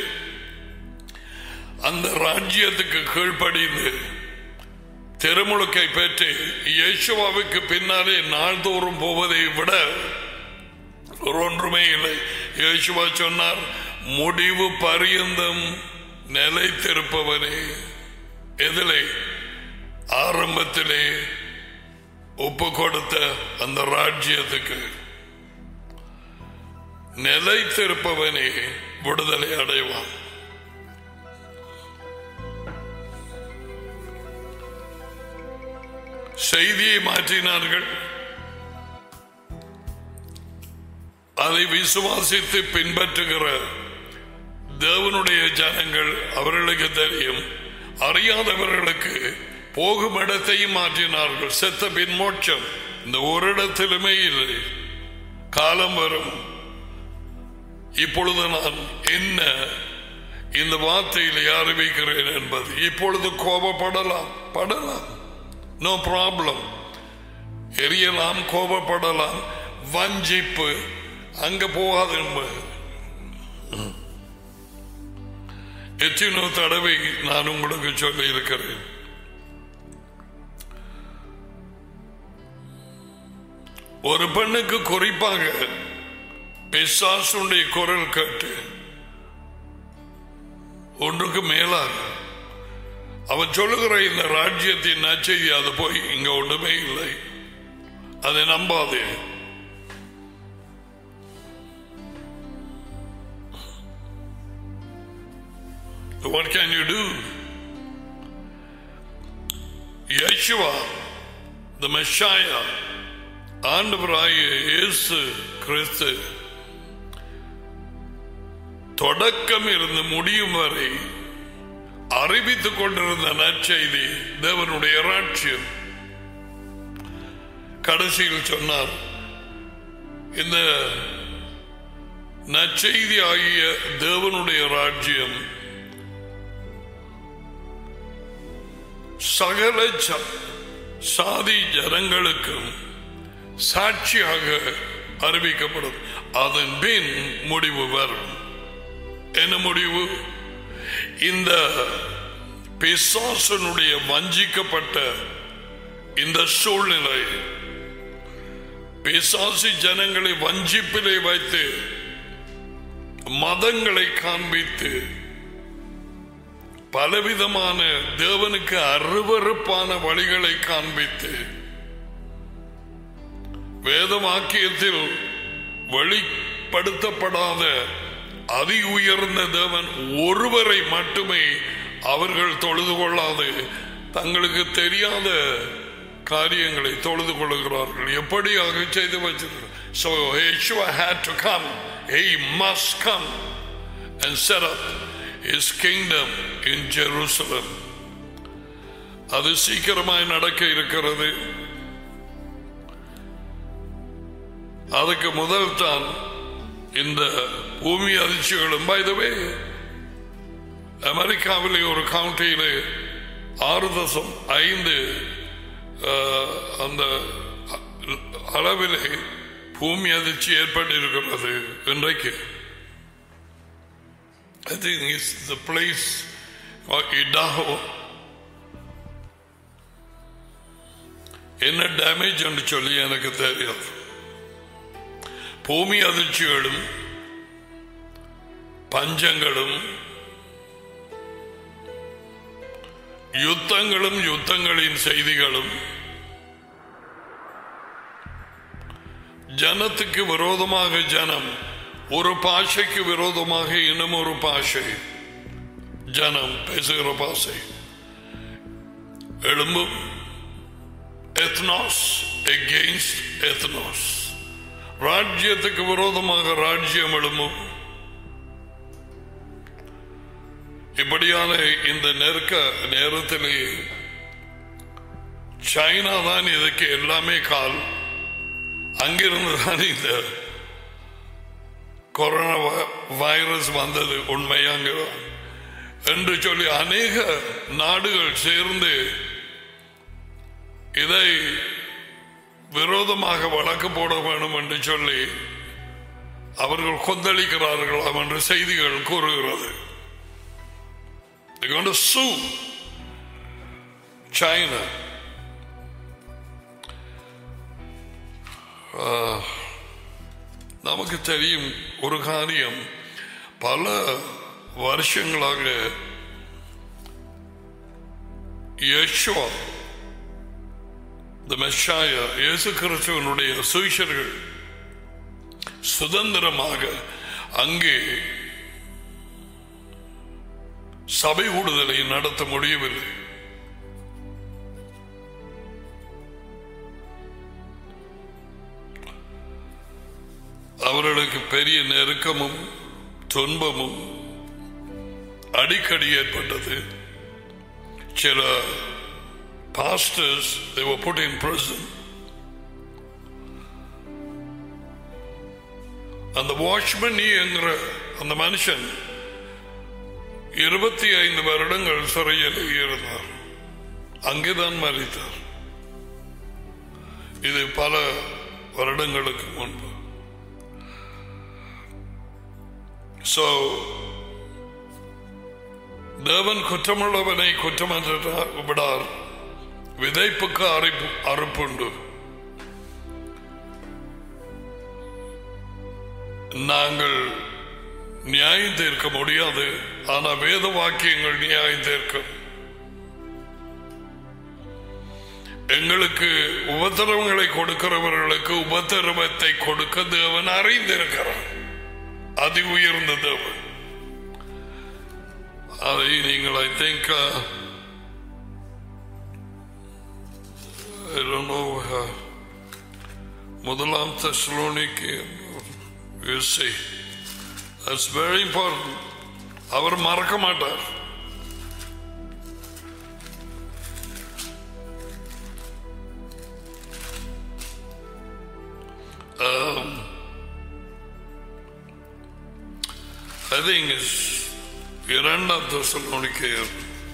அந்த ராஜ்யத்துக்கு கீழ்ப்படிந்து திருமுழுக்கை பெற்று இயேசுவாவுக்கு பின்னாலே நாள்தோறும் போவதை விட ஒரு ஒன்றுமே இல்லை இயேசுவா சொன்னார் முடிவு பரியந்தம் நிலைத்திருப்பவனே எதிலே ஆரம்பத்திலே ஒப்பு கொடுத்த அந்த ராஜ்யத்துக்கு நிலைத்திருப்பவனே விடுதலை அடைவான் செய்தியை மாற்றினார்கள் அதை விசுவாசித்து பின்பற்றுகிற தேவனுடைய ஜனங்கள் அவர்களுக்கு தெரியும் அறியாதவர்களுக்கு போகும் இடத்தையும் மாற்றினார்கள் செத்த பின் மோட்சம் இந்த ஒரு இடத்திலுமே இல்லை காலம் வரும் இப்பொழுது நான் என்ன இந்த வார்த்தையில் அறிவிக்கிறேன் என்பது இப்பொழுது கோபப்படலாம் படலாம் நோ ப்ராப்ளம் எரியலாம் கோபப்படலாம் வஞ்சிப்பு அங்க போகாது என்பது எத்தனோ தடவை நான் உங்களுக்கு சொல்லி இருக்கிறேன் ஒரு பெண்ணுக்கு குறிப்பாக பிசாசுடைய குரல் கேட்டு ஒன்றுக்கு மேலாக அவன் சொல்லுகிற இந்த ராஜ்யத்தின் நச்செய்தி அது போய் இங்க ஒன்றுமே இல்லை அதை நம்பாதே What can you do? Yeshua, the Messiah, ஆண்டவராகிய இயேசு கிறிஸ்து தொடக்கம் இருந்து முடியும் வரை அறிவித்துக் கொண்டிருந்த நற்செய்தி தேவனுடைய ராட்சியம் கடைசியில் சொன்னார் இந்த நற்செய்தி ஆகிய தேவனுடைய ராஜ்யம் சகல ச- சாதி ஜனங்களுக்கும் சாட்சியாக அறிவிக்கப்படும் அதன் பின் முடிவு வரும் என்ன முடிவு இந்த பிசாசனுடைய வஞ்சிக்கப்பட்ட இந்த சூழ்நிலை பிசாசி ஜனங்களை வஞ்சிப்பிலே வைத்து மதங்களை காண்பித்து பலவிதமான தேவனுக்கு அருவருப்பான வழிகளை காண்பித்து வேத வாக்கியத்தில் வெளிப்படுத்தப்படாத அதி உயர்ந்த தேவன் ஒருவரை மட்டுமே அவர்கள் தொழுது கொள்ளாது தங்களுக்கு தெரியாத காரியங்களை தொழுது கொள்கிறார்கள் எப்படியாக செய்து வச்சிருக்கிறார் So Yeshua had to come. He must come and set up his kingdom in Jerusalem. அது சீக்கிரமாய் நடக்க இருக்கிறது அதுக்கு முதல் தான் இந்த பூமி அதிர்ச்சிகளும் பைதவே அமெரிக்காவிலே ஒரு கவுண்டியிலே ஆறு தசம் ஐந்து அஹ், அந்த அளவிலே பூமி அதிர்ச்சி ஏற்பட்டிருக்கிறது இன்றைக்கு I think it's the place of Idaho. என்ன டேமேஜ் என்று சொல்லி எனக்கு தெரியாது பூமி அதிர்ச்சிகளும் பஞ்சங்களும் யுத்தங்களும் யுத்தங்களின் செய்திகளும் ஜனத்துக்கு விரோதமாக ஜனம் ஒரு பாஷைக்கு விரோதமாக இன்னும் ஒரு பாஷை ஜனம் பேசுகிற பாஷை எழும்பும் எத்னாஸ் எகெயின்ஸ்ட் எத்னாஸ் ராஜ்யத்துக்கு விரோதமாக ராஜ்யம் எழும்பும் இப்படியான இந்த நெருக்க நேரத்திலே சைனா தான் இதுக்கு எல்லாமே கால் அங்கிருந்து தான் இந்த கொரோனா வ- வைரஸ் வந்தது உண்மையாங்க என்று சொல்லி அநேக நாடுகள் சேர்ந்து இதை விரோதமாக வழக்கு போட வேண்டும் என்று சொல்லி அவர்கள் கொந்தளிக்கிறார்களாம் என்று செய்திகள் கூறுகிறது They're going to sue China. ஆஹ், நமக்கு தெரியும் ஒரு காரியம் பல வருஷங்களாக யேசுவா the Messiah, இயேசு கிறிஸ்துவனுடைய சுவிஷர்கள் சுதந்திரமாக அங்கே சபை கூடுதலை நடத்த முடியவில்லை அவர்களுக்கு பெரிய நெருக்கமும் துன்பமும் அடிக்கடி ஏற்பட்டது சில pastors they were put in prison அந்த வாட்ச்மன் என்கிற அந்த மனுஷன் இருபத்தி ஐந்து வருடங்கள் சிறையில் இருந்தார் அங்கேதான் மறித்தார் இது பல வருடங்களுக்கு முன்பு சோ தேவன் குற்றமுள்ளவனை குற்றமற்ற விடார் விதைப்புக்கு அறுப்பு அறுப்புண்டு நாங்கள் நியாயம் தீர்க்க முடியாது ஆனா வேத வாக்கியங்கள் நியாயம் தீர்க்கும் எங்களுக்கு உபத்திரவங்களை கொடுக்கிறவர்களுக்கு உபத்திரவத்தை கொடுக்க தேவன் அறிந்திருக்கிறார் அதி உயர்ந்த தேவன் அதை நீங்கள் ஐ திங்க் முதலாம் தெசலோனிக்கு தட்ஸ் வெரி இம்பார்ட்டன்ட் அவர் மறக்க மாட்டார் Um, I think it's இரண்டாம் தெசலோனிக்கேயர்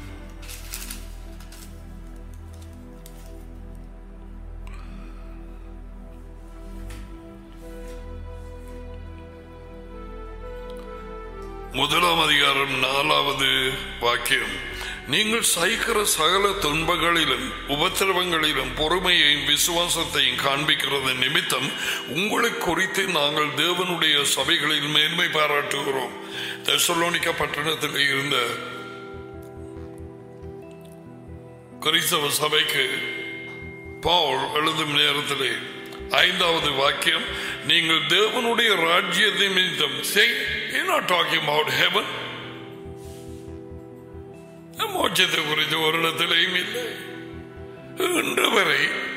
முதலாம் அதிகாரம் நாலாவது வாக்கியம் நீங்கள் சகிக்கிற சகல துன்பங்களிலும் உபத்திரவங்களிலும் பொறுமையையும் விசுவாசத்தையும் காண்பிக்கிறது நிமித்தம் உங்களை குறித்து நாங்கள் தேவனுடைய சபைகளில் மேன்மை பாராட்டுகிறோம் தெசலோனிக்க பட்டணத்தில் இருந்த கிறிஸ்தவ சபைக்கு பவுல் எழுதும் நேரத்திலே ஐந்தாவது வாக்கியம் நீங்கள் தேவனுடைய ராஜ்யத்தை நிமித்தம் not talking about heaven மோட்சத்தை குறித்து ஒரு இடத்திலையும் இல்லை இன்று வரை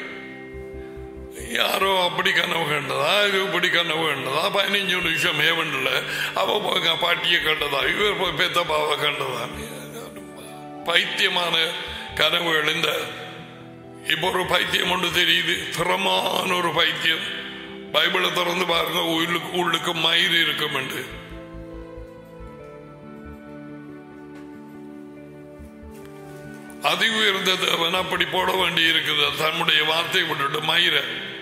யாரோ அப்படி கனவு கண்டதா இப்படி கனவு கண்டதா பதினஞ்சு நிமிஷம் ஹேவன்ல அவ போய் பாட்டியை கண்டதா இவர் போய் பெத்தப்பாவை கண்டதா பைத்தியமான கனவுகள் இந்த இப்போ ஒரு பைத்தியம் ஒன்று தெரியுது திறமான ஒரு பைத்தியம் பைபிளை திறந்து பாருங்க உள்ளுக்கு உள்ளுக்கு மயிர் இருக்கும் என்று அதி உயர்ந்த தேவன் அப்படி போட வேண்டி இருக்குது தன்னுடைய வார்த்தை விட்டுட்டு மயிர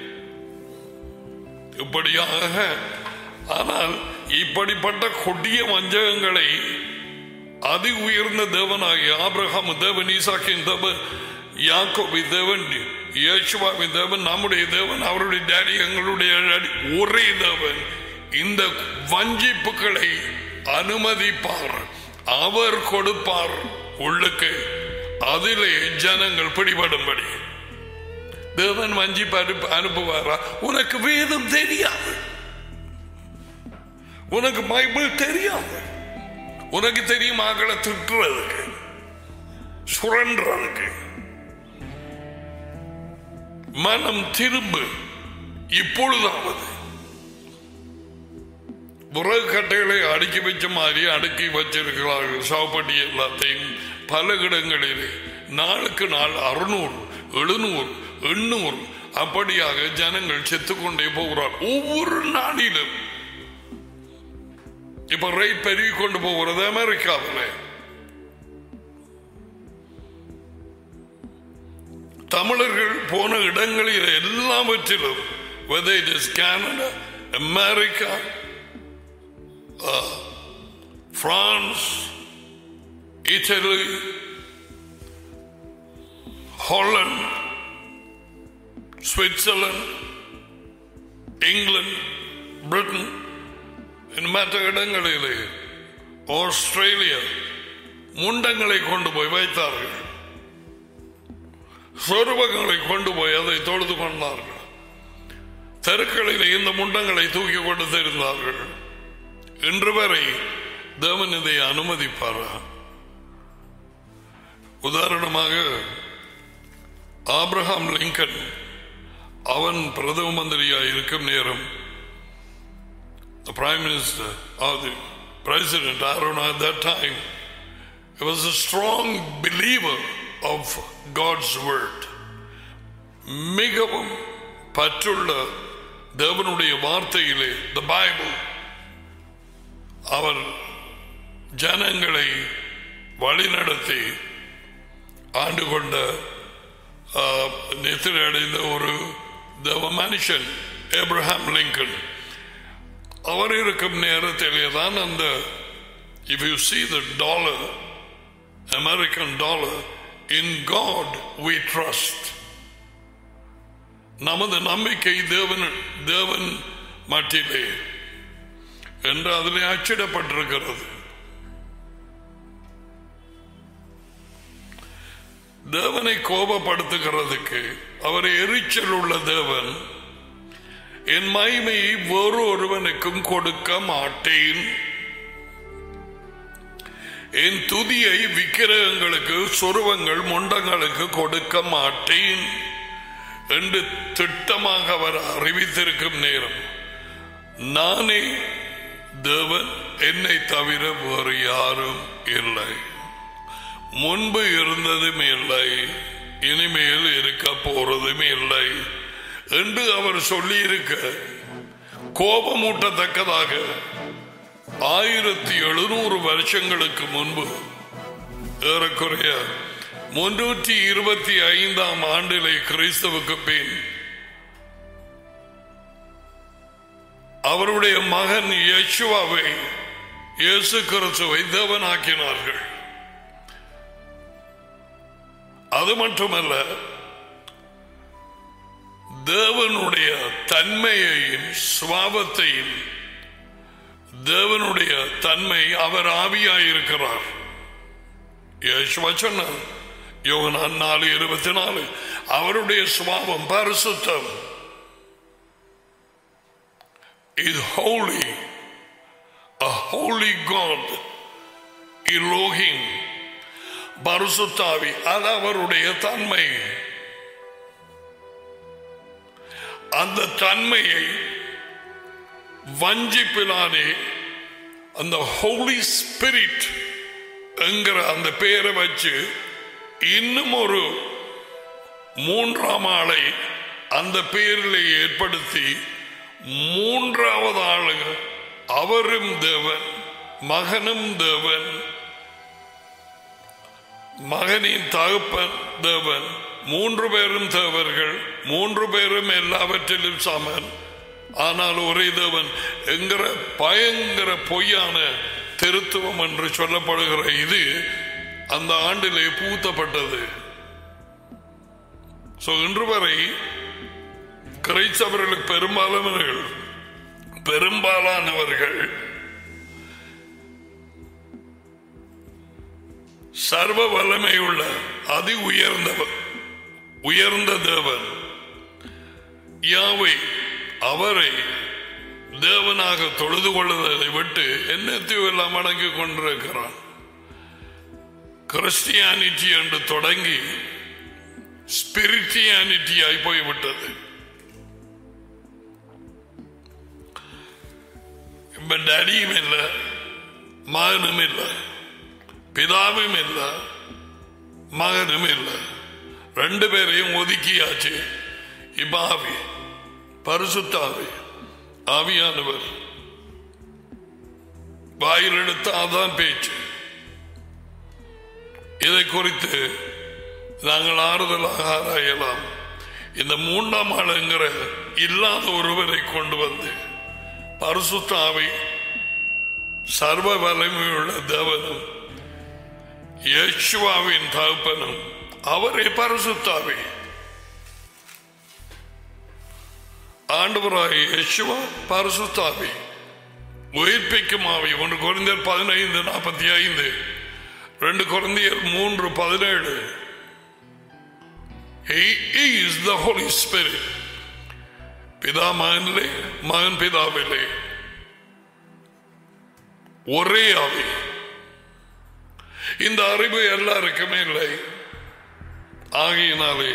இப்படியாக ஆனால் இப்படிப்பட்ட கொடிய வஞ்சகங்களை அதி உயர்ந்த தேவனாகிய ஆபிரகாம் தேவன் ஈசாக்கின் தேவன் யாக்கோபி தேவன் யேசுவாவின் தேவன் நம்முடைய தேவன் அவருடைய டேடி எங்களுடைய டேடி ஒரே தேவன் இந்த வஞ்சிப்புகளை அனுமதிப்பார் அவர் கொடுப்பார் உள்ளுக்கு அதிலே ஜனங்கள் பிடிபடும்படி தேவன் வஞ்சி அனுப்புவாரா உனக்கு வேதம் தெரியாது உனக்கு பைபிள் தெரியாது உனக்கு தெரியும் ஆக்களை திட்டுறதுக்கு சுரண்டுறதுக்கு மனம் திரும்பு இப்பொழுதாவது விறகு கட்டைகளை அடுக்கி வச்ச மாதிரி அடுக்கி வச்சிருக்கிறார்கள் சாப்பட்டி எல்லாத்தையும் பல இடங்களிலே நாளுக்கு நாள் அறுநூறு எழுநூறு எண்ணூறு அப்படியாக ஜனங்கள் செத்துக்கொண்டே போகிறார் ஒவ்வொரு நாளிலும் இப்ப ரேட் பெருகி கொண்டு போகிறது அமெரிக்காவில் தமிழர்கள் போன இடங்களில் எல்லாவற்றிலும் whether it is Canada, America, uh, France, Italy, Holland, Switzerland, England, Britain, மற்ற இடங்களிலே ஆஸ்திரேலியா முண்டங்களை கொண்டு போய் வைத்தார்கள் சொருபங்களை கொண்டு போய் அதை தொழுது கொண்டார்கள் தெருக்களில் இந்த முண்டங்களை தூக்கி கொண்டு தெரிந்தார்கள் இன்று வரை தேவன் இதை அனுமதிப்பாரா உதாரணமாக ஆப்ரஹாம் லிங்கன் அவன் பிரதம மந்திரியா இருக்கும் நேரம் the prime minister or the president, I don't know at that time, he was a strong believer of God's word. மிகவும் பற்றுள்ள தேவனுடைய வார்த்தையிலே த பைபிள் அவர் ஜனங்களை வழிநடத்தி ஆண்டு கொண்ட நித்திரை அடைந்த ஒரு தேவ மனுஷன் ஏப்ரஹாம் லிங்கன் அவர் இருக்கும் நேரத்திலே தான் அந்த if you see the dollar American dollar in God we trust நமது நம்பிக்கை தேவன் தேவன் மட்டிலே என்று அதிலே அச்சிடப்பட்டிருக்கிறது தேவனை கோபப்படுத்துகிறதுக்கு அவர் எரிச்சல் உள்ள தேவன் என் மகிமையை வேறு ஒருவனுக்கும் கொடுக்க மாட்டேன் என் துதியை விக்கிரகங்களுக்கு சொருவங்கள் முண்டங்களுக்கு கொடுக்க மாட்டேன் என்று திட்டமாக அவர் அறிவித்திருக்கும் நேரம் நானே தேவன் என்னை தவிர வேறு யாரும் இல்லை முன்பு இருந்ததும் இல்லை இனிமேல் இருக்க போறதும் இல்லை என்று அவர் சொல்லியிருக்க கோபமூட்டத்தக்கதாக ஆயிரத்தி எழுநூறு வருஷங்களுக்கு முன்பு ஏறக்குறைய முன்னூற்றி இருபத்தி ஐந்தாம் ஆண்டிலே கிறிஸ்தவுக்கு பின் அவருடைய மகன் யேசுவாவை இயேசு கிறிஸ்துவை தேவனாக்கினார்கள் அது மட்டுமல்ல தேவனுடைய தன்மையையும் சுவாபத்தையும் தேவனுடைய தன்மை அவர் ஆவியாயிருக்கிறார் யேசுவா சொன்னார் யோகனான் நாலு இருபத்தி நாலு அவருடைய சுவாபம் பரிசுத்தம் is holy, a holy God, Elohim, பரிசுத்தாவி அது அவருடைய தன்மை அந்த தன்மையை வஞ்சிப்பினானே அந்த ஹோலி ஸ்பிரிட் என்கிற அந்த பெயரை வச்சு இன்னும் ஒரு மூன்றாம் ஆளை அந்த பெயரில் ஏற்படுத்தி மூன்றாவது ஆளுங்க அவரும் தேவன் மகனும் தேவன் மகனின் தகப்பன் தேவன் மூன்று பேரும் தேவர்கள் மூன்று பேரும் எல்லாவற்றிலும் சமன் ஆனால் ஒரே தேவன் என்கிற பயங்கர பொய்யான திருத்துவம் என்று சொல்லப்படுகிற இது அந்த ஆண்டிலே பூத்தப்பட்டது இன்று வரை கிரைஸ்தவர்களுக்கு பெரும்பாலானவர்கள் பெரும்பாலானவர்கள் சர்வ வல்லமை உள்ள அதி உயர்ந்தவர் உயர்ந்த தேவன் யாவை அவரை தேவனாக தொழுது கொள்வதை விட்டு என்னத்தையும் எல்லாம் அடங்கி கொண்டிருக்கிறான் கிறிஸ்டியானிட்டி என்று தொடங்கி ஸ்பிரிட்டியானிட்டியாய் போய்விட்டது இப்ப டடியும் இல்லை மகனும் இல்லை பிதாவும் இல்லை மகனும் இல்லை ரெண்டு பேரையும் ஒதுக்கியாச்சு இப்ப ஆவி பரிசுத்தாவி ஆவியானவர் வாயில் எடுத்து அதான் பேச்சு இதை குறித்து நாங்கள் ஆறுதலாக ஆராயலாம் இந்த மூன்றாம் ஆளுங்கிற இல்லாத ஒருவரை கொண்டு வந்து பரிசுத்தாவி சர்வ வலிமையுள்ள தேவனும் யேசுவாவின் தகப்பனும் அவரே பரிசுத்தாவி ஆண்டவராய் யேசுவா பரிசுத்தாவி உயிர்ப்பிக்கும் ஆவி ஒன்று குறைந்தர் பதினைந்து நாற்பத்தி ஐந்து ரெண்டு குழந்தையர் மூன்று பதினேழு He is the Holy Spirit. பிதா மகனிலே மகன் பிதாவிலே ஒரே ஆவி இந்த அறிவு எல்லாருக்குமே இல்லை ஆகையினாலே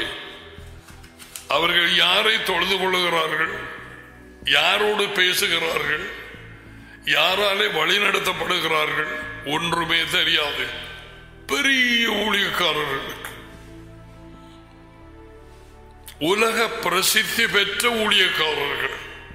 அவர்கள் யாரை தொழுது கொள்ளுகிறார்கள் யாரோடு பேசுகிறார்கள் யாராலே வழிநடத்தப்படுகிறார்கள் ஒன்றுமே தெரியாது பெரிய ஊழியக்காரர்களுக்கு உலக பிரசித்தி பெற்ற ஊழியக்காரர்கள்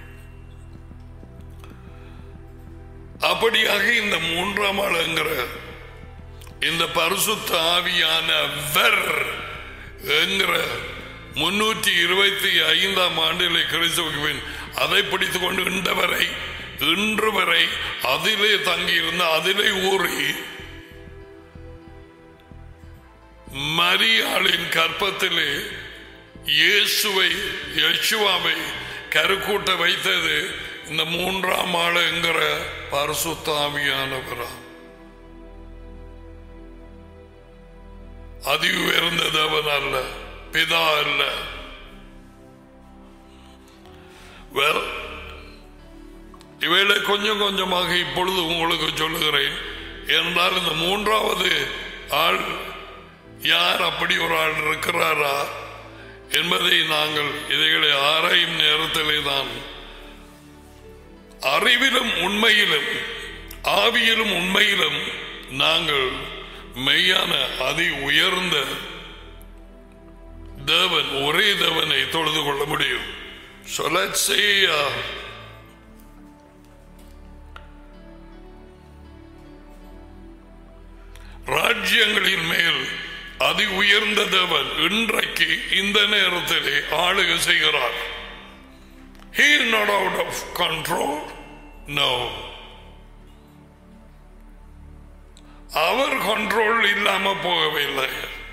அப்படியாக இந்த மூன்றாம் ஆளுங்கிற இந்த பரிசுத்த ஆவியான வர் என்கிற முன்னூற்றி இருபத்தி ஐந்தாம் ஆண்டிலே கிறிஸ்துவின் அதை பிடித்துக் கொண்டு இன்று வரை இன்று வரை அதிலே தங்கியிருந்த அதிலே ஊறி மரியாளின் கற்பத்திலே இயேசுவை யேசுவாவை கருக்கூட்ட வைத்தது இந்த மூன்றாம் ஆளுங்கிற பரிசுத்தாவியானவரா அதி உயர்ந்த தேவன் அல்ல பிதா அல்ல Well, இவைகளை கொஞ்சம் கொஞ்சமாக இப்பொழுது உங்களுக்கு சொல்லுகிறேன் என்றால் இந்த மூன்றாவது ஆள் யார் அப்படி ஒரு ஆள் இருக்கிறாரா என்பதை நாங்கள் இதைகளை ஆராயும் நேரத்திலே தான் அறிவிலும் உண்மையிலும் ஆவியிலும் உண்மையிலும் நாங்கள் மெய்யான அதி உயர்ந்த தேவன் ஒரே தேவனை தொழுது கொள்ள முடியும் So let's see uh, ராஜ்யங்களின் மேல் அதி உயர்ந்த தேவன் இன்றைக்கு இந்த நேரத்திலே ஆளுகை செய்கிறார் He is not out of control. No. அவர் கண்ட்ரோல் இல்லாம போகவில்லை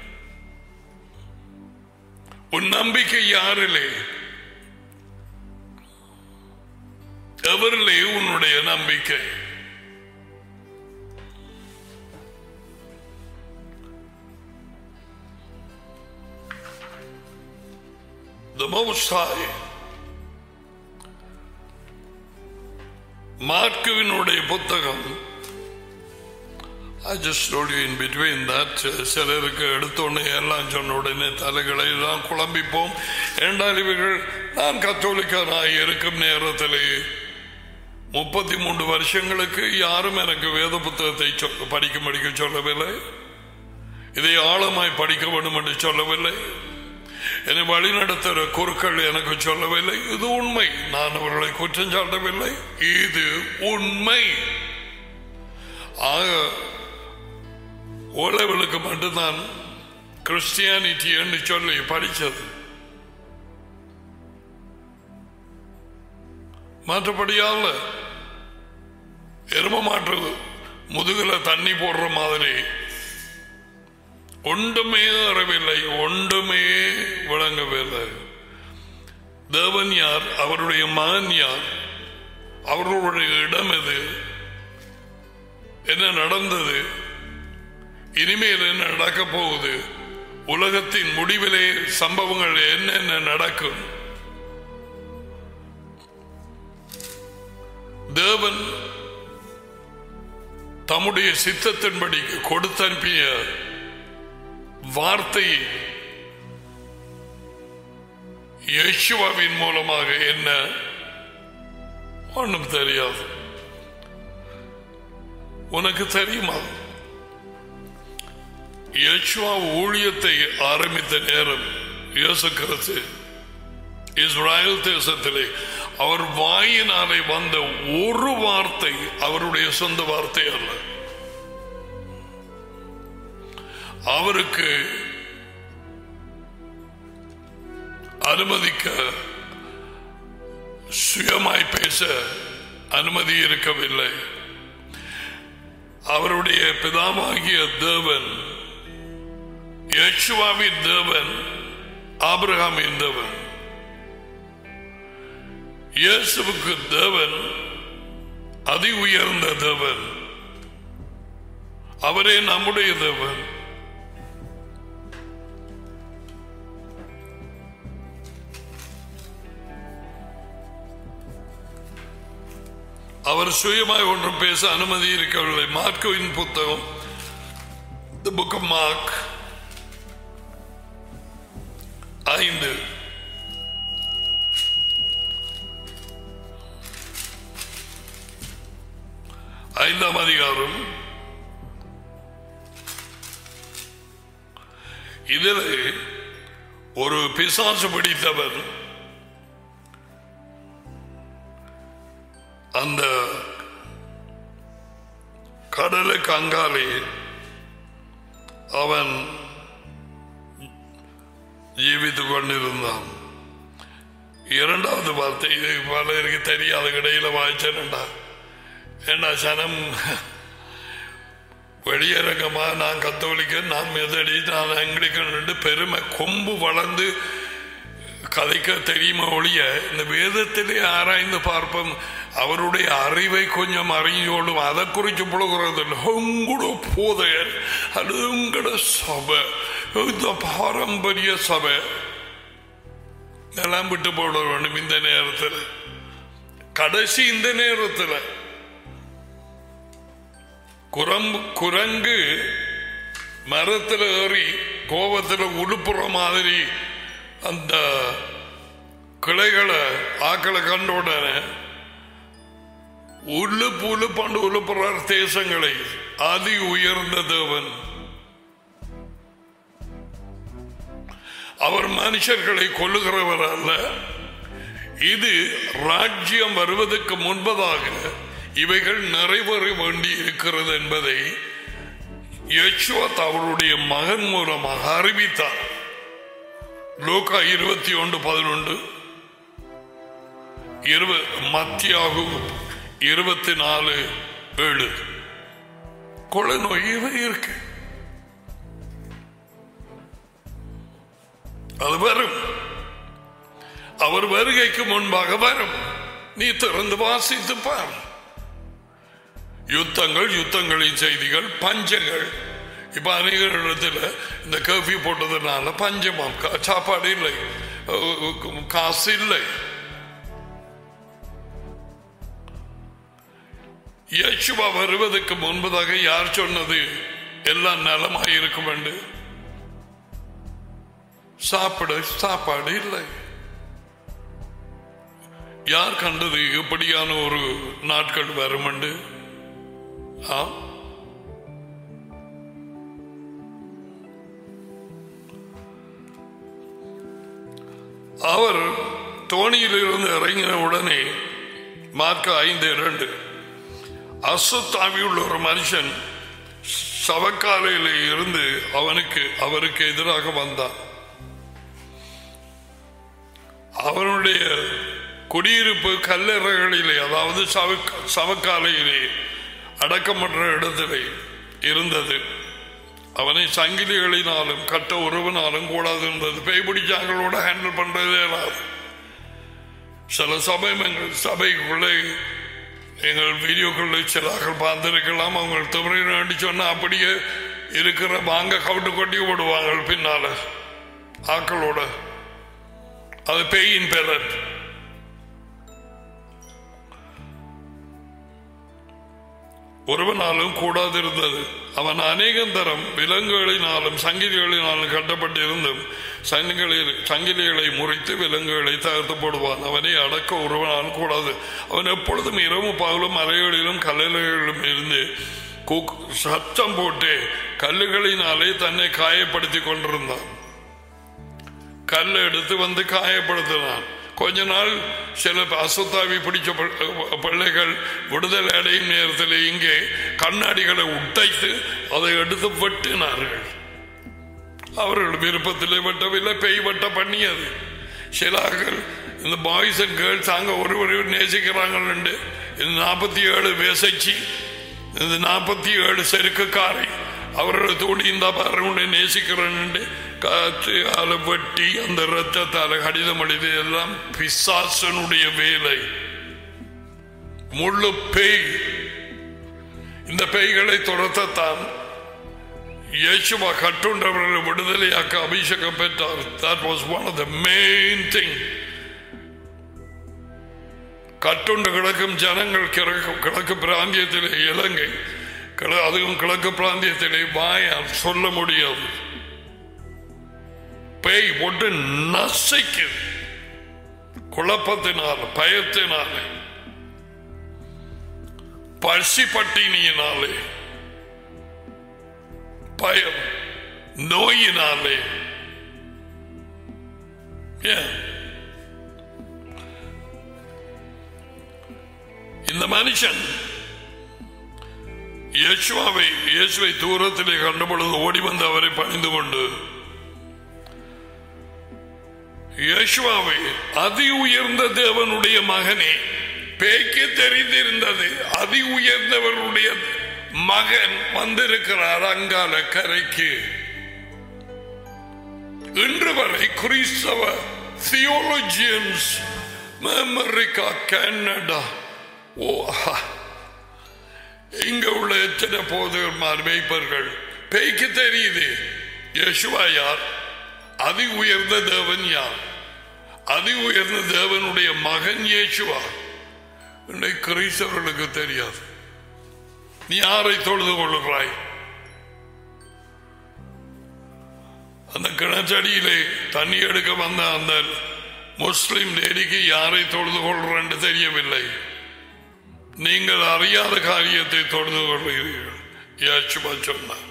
உன் நம்பிக்கை யாரிலே எவரிலே உன்னுடைய நம்பிக்கை The Most High மார்க்குவினுடைய புத்தகம் I just told you in between that சிலருக்கு எடுத்தோடனே எல்லாம் சொன்ன உடனே தலைகளை எல்லாம் குழம்பிப்போம் என்றால் இவர்கள் நான் கத்தோலிக்கனாய் இருக்கும் நேரத்திலே முப்பத்தி மூன்று வருஷங்களுக்கு யாரும் எனக்கு வேத புத்தகத்தை சொ- படிக்க படிக்க சொல்லவில்லை இதை ஆழமாய் படிக்க வேண்டும் என்று சொல்லவில்லை என்னை வழிநடத்துகிற குருக்கள் எனக்கு சொல்லவில்லை இது உண்மை நான் அவர்களை குற்றம் சாட்டவில்லை இது உண்மை ஆக ஓலவலுக்கு மட்டும்தான் கிறிஸ்டியானிட்டி என்று சொல்லி படித்தது மற்றபடியால எரும மாற்று முதுகுல தண்ணி போடுற மாதிரி ஒன்றுமே வரவில்லை ஒன்றுமே விளங்கவில்லை தேவன் யார் அவருடைய மகன் யார் அவர்களுடைய இடம் எது என்ன நடந்தது இனிமேல் என்ன நடக்க போகுது உலகத்தின் முடிவிலே சம்பவங்கள் என்னென்ன நடக்கும் தேவன் தம்முடைய சித்தத்தின்படி கொடுத்தனுப்பிய வார்த்தை யேசுவாவின் மூலமாக என்ன ஒன்றும் தெரியாது உனக்கு தெரியுமா யேசுவா ஊழியத்தை ஆரம்பித்த நேரம் இயேசு கிறிஸ்து இஸ்ராயல் தேசத்திலே அவர் வாயினாலே வந்த ஒரு வார்த்தை அவருடைய சொந்த வார்த்தை அல்ல அவருக்கு அனுமதிக்க சுயமாய் பேச அனுமதி இருக்கவில்லை அவருடைய பிதாவாகிய தேவன் யேசுவாவின் தேவன் ஆபிரகாமின் தேவன் இயேசுவுக்கு தேவன் அதி உயர்ந்த தேவன் அவரே நம்முடைய தேவன் அவர் சுயமாய் ஒன்றும் பேச அனுமதி இருக்கவில்லை மார்க்கோவின் புத்தகம் தி புக் ஆஃப் மார்க் ஐந்து ஐந்தாம் அதிகாரம் இதில் ஒரு பிசாசு பிடித்தவர் அந்த கடலுக்கு அங்காலே அவன் ஜீவித்துக் கொண்டிருந்தான் இரண்டாவது வார்த்தை இது பலருக்கு தெரியாத இடையில வாய்ச்சேன்டா ஏண்டா சனம் வெளியரங்கமா நான் கத்தோலிக்க நான் மெதடி நான் அங்கிலிக்கன் பெருமை கொம்பு வளர்ந்து கதைக்க தெரியுமா ஒழிய இந்த வேதத்திலே ஆராய்ந்து பார்ப்போம் அவருடைய அறிவை கொஞ்சம் அறிஞ்சோடும் அதை குறித்து புழுகிறது உங்களோட போதையர் அது உங்களோட சபை இந்த பாரம்பரிய சபை எல்லாம் விட்டு போட வேண்டும் இந்த நேரத்தில் கடைசி இந்த நேரத்தில் குரம்பு குரங்கு மரத்தில் ஏறி கோபத்தில் உடுப்புற மாதிரி அந்த கிளைகளை ஆக்களை கண்ட உடனே உழுப்பு உழுப்பாண்டு உழுப்புறார் தேசங்களை அதி உயர்ந்த தேவன் அவர் மனுஷர்களை கொல்லுகிறவர் அல்ல இது ராஜ்யம் வருவதற்கு முன்பதாக இவைகள் நிறைவேற வேண்டி இருக்கிறது என்பதை யஷ்வத் அவருடைய மகன் மூலமாக அறிவித்தார் லோகா இருபத்தி ஒன்று பதினொன்று மத்தியாகு இருபத்தி நாலு ஏழு கொலை நோய் இவை இருக்கு அது வரும் அவர் வருகைக்கு முன்பாக வரும் நீ திறந்து வாசித்து பார் யுத்தங்கள் யுத்தங்களின் செய்திகள் பஞ்சங்கள் இப்ப அநேக இடத்துல இந்த கர்ஃபியூ போட்டதுனால பஞ்சமாம் கா- சாப்பாடு இல்லை அஹ் காசு இல்லை யேசுவா வருவதற்கு முன்பதாக யார் சொன்னது எல்லாம் நலமாய் இருக்கும் என்று சாப்பிட சாப்பாடு இல்லை யார் கண்டது இப்படியான ஒரு நாட்கள் வரும் என்று ஆ அவர் தோணியிலிருந்து இறங்கின உடனே மார்க்க ஐந்து இரண்டு அசுத்தாவியுள்ள ஒரு மனுஷன் சவக்காலையில இருந்து அவனுக்கு அவருக்கு எதிராக வந்தான் அவனுடைய குடியிருப்பு கல்லறைகளிலே அதாவது சவ- சவக்காலையிலே அடக்கமற்ற இடத்திலே இருந்தது அவனை சங்கிலிகளினாலும் கட்ட உறவினாலும் கூடாது இருந்தது பேய் பிடிச்சாங்களோட ஹேண்டில் பண்றதே இல்லாது சில சபை எங்கள் சபைக்குள்ளே எங்கள் வீடியோக்களில் சிலாக்கள் பார்த்திருக்கலாம் அவங்க தமிழ் வேண்டி சொன்னா அப்படியே இருக்கிற வாங்க கவுட்டு கொட்டி விடுவாங்க பின்னால ஆக்களோட அது பேயின் பேரன் ஒருவனாலும் கூடாதிருந்தது அவன் அநேகம் தரம் விலங்குகளினாலும் சங்கிலிகளினாலும் கட்டப்பட்டிருந்தும் சங்கிலிகளில் சங்கிலிகளை முறித்து விலங்குகளை தகர்த்து போடுவான் அவனை அடக்க ஒருவனாலும் கூடாது அவன் எப்பொழுதும் இரவு பகலும் அறைகளிலும் கல்லறைகளிலும் இருந்து கூக்- சத்தம் போட்டு கல்லுகளினாலே தன்னை காயப்படுத்தி கொண்டிருந்தான் கல் எடுத்து வந்து காயப்படுத்தினான் கொஞ்ச நாள் சில அசுத்தாவி பிடிச்ச பிள்ளை- பிள்ளைகள் விடுதலை அடையும் நேரத்தில் இங்கே கண்ணாடிகளை உடைத்து அதை எடுத்து வெட்டினார்கள் அவர்கள் விருப்பத்திலே வெட்டவில்லை பெய் வெட்ட பண்ணியது சிலாக்கள் இந்த பாய்ஸ் அண்ட் கேர்ள்ஸ் அங்க ஒரு ஒரு நேசிக்கிறாங்க இந்த நாற்பத்தி ஏழு வேசச்சி இந்த நாற்பத்தி ஏழு செருக்குக்காரை அவர்களை தூண்டி இந்த பாருடைய நேசிக்கிறேன் காற்று அலை வெட்டி அந்த ரத்தத்தால கடிதம் அடிது எல்லாம் பிசாசனுடைய வேலை முழு பேய் இந்த பேய்களை துரத்தத்தான் இயேசுவா கட்டுண்டவர்களை விடுதலையாக்க அபிஷேகம் பெற்றார் that was one of the main thing கட்டுண்டு கிடக்கும் ஜனங்கள் கிழக்கு கிழக்கு பிராந்தியத்திலே இலங்கை கிழ- அதுவும் கிழக்கு பிராந்தியத்திலே வாயால் சொல்ல முடியாது பேய் போட்டு நசைக்கு குழப்பத்தினால் பயத்தினால பசி பட்டினியினாலே பயம் நோயினாலே ஏன் இந்த மனுஷன் இயேசுவாவை இயேசுவை தூரத்திலே கண்டபொழுது ஓடி வந்து அவரை பணிந்து கொண்டு இயேசுவாவை அதி உயர்ந்த தேவனுடைய மகனே பேய்க்கு தெரிந்திருந்தது அதி உயர்ந்தவருடைய மகன் வந்திருக்கிறார் அங்கால கரைக்கு இன்று வரை கிறிஸ்தவ தியோலஜியன்ஸ் அமெரிக்கா கனடா ஓ ஆஹா. இங்க உள்ள எத்தனை போதகர்மார் மேய்ப்பர்கள் பேய்க்கு தெரியுது யேசுவா யார் அதி உயர்ந்த தேவன் யார் அதி உயர்ந்த தேவனுடைய மகன் இயேசுவா இன்னைக்கு கிறிஸ்தவர்களுக்கு தெரியாது நீ யாரை தொழுது கொள்ளுகிறாய் அந்த கிணற்றடியிலே தண்ணி எடுக்க வந்த அந்த முஸ்லிம் லேடிக்கு யாரை தொழுது கொள்றேன்னு தெரியவில்லை நீங்கள் அறியாத காரியத்தை தொழுது கொள்கிறீர்கள் யாச்சுமா சொன்னார்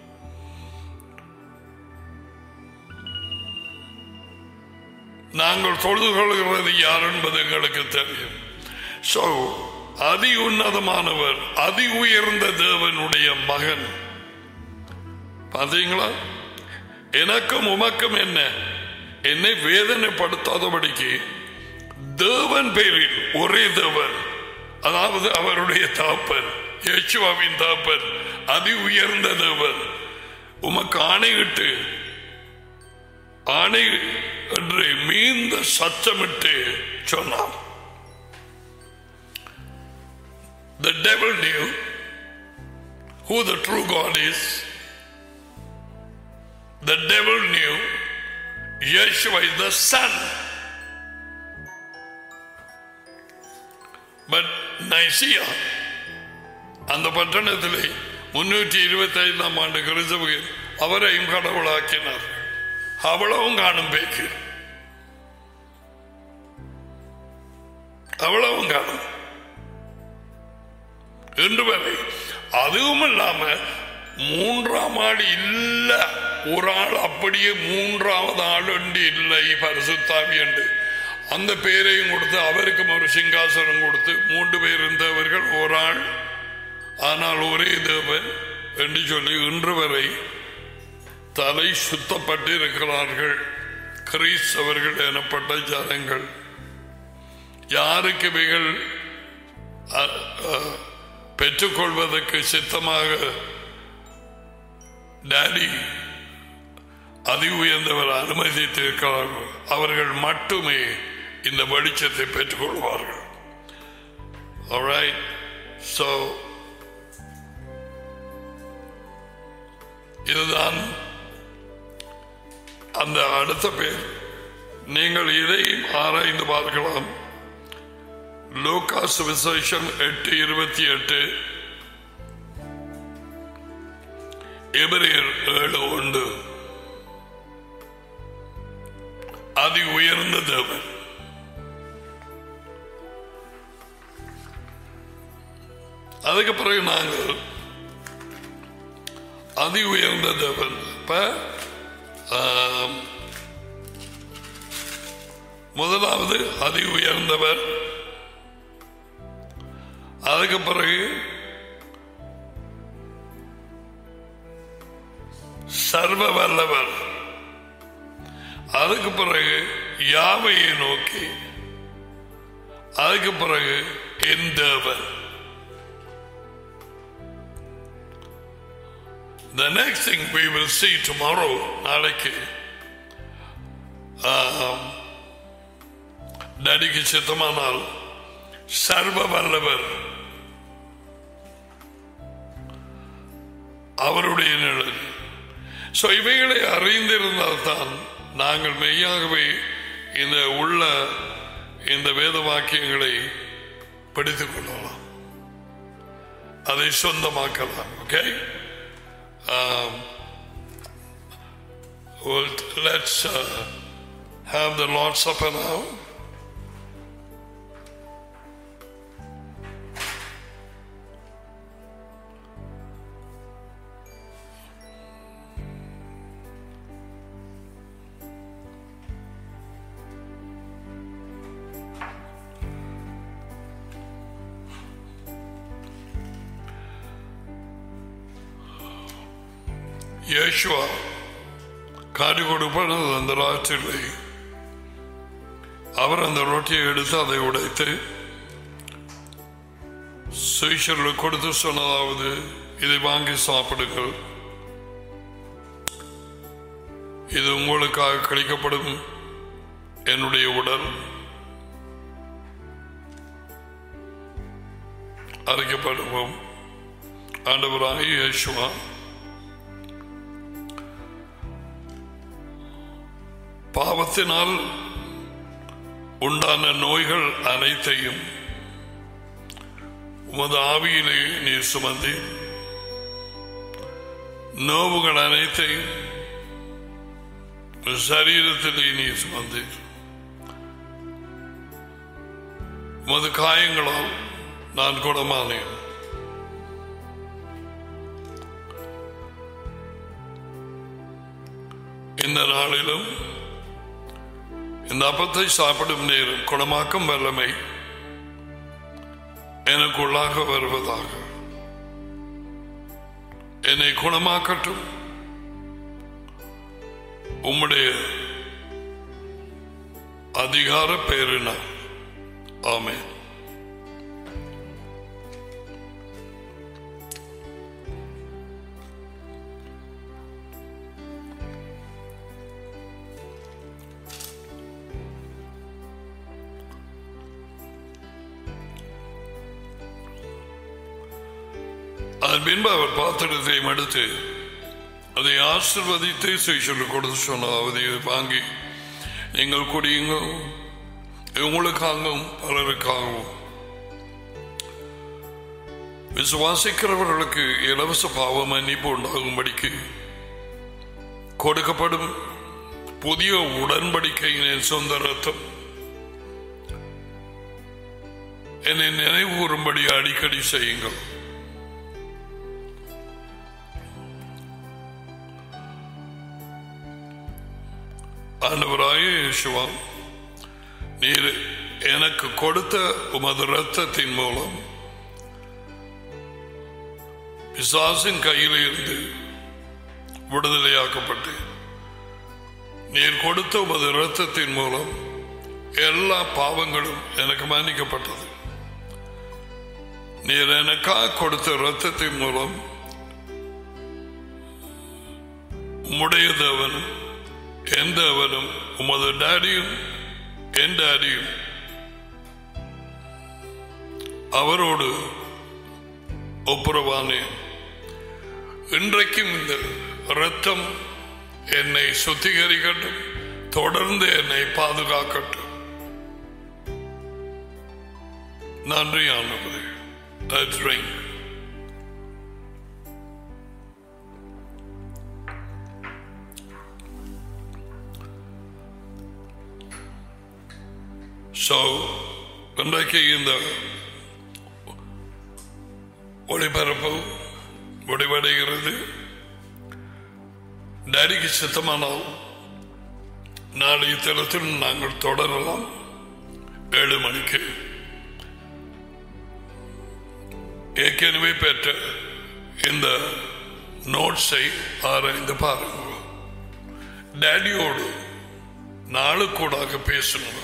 நாங்கள் தொழுது கொள்கிறது யார் என்பது எங்களுக்கு தெரியும் சோ அதி உன்னதமானவர் அதி உயர்ந்த தேவனுடைய மகன் பாத்தீங்களா எனக்கும் உமக்கும் என்ன என்னை வேதனைப்படுத்தாதபடிக்கு தேவன் பேரில் ஒரே தேவன் அதாவது அவருடைய தாப்பன் யேசுவாவின் தாப்பன் அதி உயர்ந்த தேவன் உமக்கு ஆணையிட்டு ஆணை என்று மீந்த சத்தமிட்டு சொன்னான் The devil knew who the true God is. The devil knew Yeshua is the Son. But Nicaea, அந்த பட்டணத்திலே முன்னூற்றி இருபத்தி ஐந்தாம் ஆண்டு கிறிஸ்தவர்கள் அவரையும் கடவுளாக்கினார் அவ்வளவும் காணும் பேக்கு அவ்வளவும் காணும் இன்று வரை அதுவும் இல்லாம மூன்றாம் ஆள் இல்ல ஒரு ஆள் அப்படியே மூன்றாவது ஆள் உண்டு இல்லை பரிசுத்தாவி என்று அந்த பேரையும் கொடுத்து அவருக்கும் ஒரு சிங்காசனம் கொடுத்து மூன்று பேர் இருந்தவர்கள் ஒரு ஆள் ஆனால் ஒரே தேவன் என்று சொல்லி இன்று வரை தலை சுத்தப்பட்டு இருக்கிறார்கள் கிறிஸ்தவர்கள் எனப்பட்ட ஜனங்கள் யாருக்கு இவைகள் அ- அ- பெற்றுக்கொள்வதற்கு சித்தமாக டேடி அதி உயர்ந்தவர் அனுமதித்திருக்கிறார்கள் அவர்கள் மட்டுமே இந்த வெளிச்சத்தை பெற்றுக்கொள்வார்கள் Alright? So, இதுதான் அந்த அடுத்த பேர் நீங்கள் இதையும் ஆராய்ந்து பார்க்கலாம் லூகாஸ் விசேஷம் எட்டு இருபத்தி எட்டு எபிரேயர் ஏழு உண்டு அதி உயர்ந்த தேவன் அதுக்கு பிறகு நாங்கள் அதி உயர்ந்த தேவன் இப்ப ஆம், முதலாவது அதி உயர்ந்தவர் அதுக்கு பிறகு சர்வ வல்லவர் அதுக்கு பிறகு யாவையை நோக்கி அதுக்கு பிறகு என் தேவன் The next thing we will see tomorrow, நாளைக்கு ஆம், நடிக்கு சித்தமானால் சர்வ வல்லவர் அவருடைய நிழல் ஸோ இவைகளை அறிந்திருந்தால்தான் நாங்கள் மெய்யாகவே இந்த உள்ள இந்த வேத வாக்கியங்களை படித்துக் கொள்ளலாம் அதை சொந்தமாக்கலாம் okay well, let's uh, have the Lord's Supper now. യേശുവ காரி கொடுப்பனது அந்த ராத்திரிலே அவர் அந்த ரொட்டியை எடுத்து அதை உடைத்து சுவிஷர்களுக்கு கொடுத்து சொன்னதாவது இதை வாங்கி சாப்பிடுங்கள் இது உங்களுக்காக கழிக்கப்படும் என்னுடைய உடல் அறிக்கப்படுவோம் ஆண்டவராக இயேசுவா பாவத்தினால் உண்டான நோய்கள் அனைத்தையும் உமது ஆவியிலே நீர் சுமந்தி நோவுகள் அனைத்தையும் சரீரத்திலே நீர் சுமந்தி உமது காயங்களால் நான் குணமானேன் இந்த நாளிலும் இந்த அப்பத்தை சாப்பிடும் நேரம் குணமாக்கும் வல்லமை எனக்குள்ளாக வருவதாக என்னை குணமாக்கட்டும் உம்முடைய அதிகார பேரினால் ஆமே அதன் பின்பு அவர் பாத்திரத்தை எடுத்து அதை ஆசிர்வதித்து சுவிஷல் கொடுத்து சொன்னாவது இதை வாங்கி நீங்கள் குடியுங்க உங்களுக்காகவும் பலருக்காகவும் விசுவாசிக்கிறவர்களுக்கு இலவச பாவ மன்னிப்பு உண்டாகும்படிக்கு கொடுக்கப்படும் புதிய உடன்படிக்கையின் சொந்த ரத்தம் என்னை நினைவு கூறும்படி அடிக்கடி செய்யுங்கள் ஆண்டவராய இயேசுவா நீர் எனக்கு கொடுத்த உமது ரத்தத்தின் மூலம் பிசாசின் கையில் இருந்து விடுதலையாக்கப்பட்டு நீர் கொடுத்த உமது ரத்தத்தின் மூலம் எல்லா பாவங்களும் எனக்கு மன்னிக்கப்பட்டது நீர் எனக்காக கொடுத்த ரத்தத்தின் மூலம் உம்முடைய தேவனும் என் தேவனும் உமது டாடியும் என் டாடியும் அவரோடு ஒப்புரவானேன் இன்றைக்கும் இந்த இரத்தம் என்னை சுத்திகரிக்கட்டும் தொடர்ந்து என்னை பாதுகாக்கட்டும் நன்றி ஆனவரே Let's drink. So, இன்றைக்கு இந்த ஒளிபரப்பு முடிவடைகிறது டேடிக்கு சித்தமானால் நாளைய தினத்தில் நாங்கள் தொடரலாம் ஏழு மணிக்கு ஏற்கனவே பெற்ற இந்த நோட்ஸை ஆராய்ந்து பாருங்க டேடியோடு நாளுக்கூடாக பேசணும்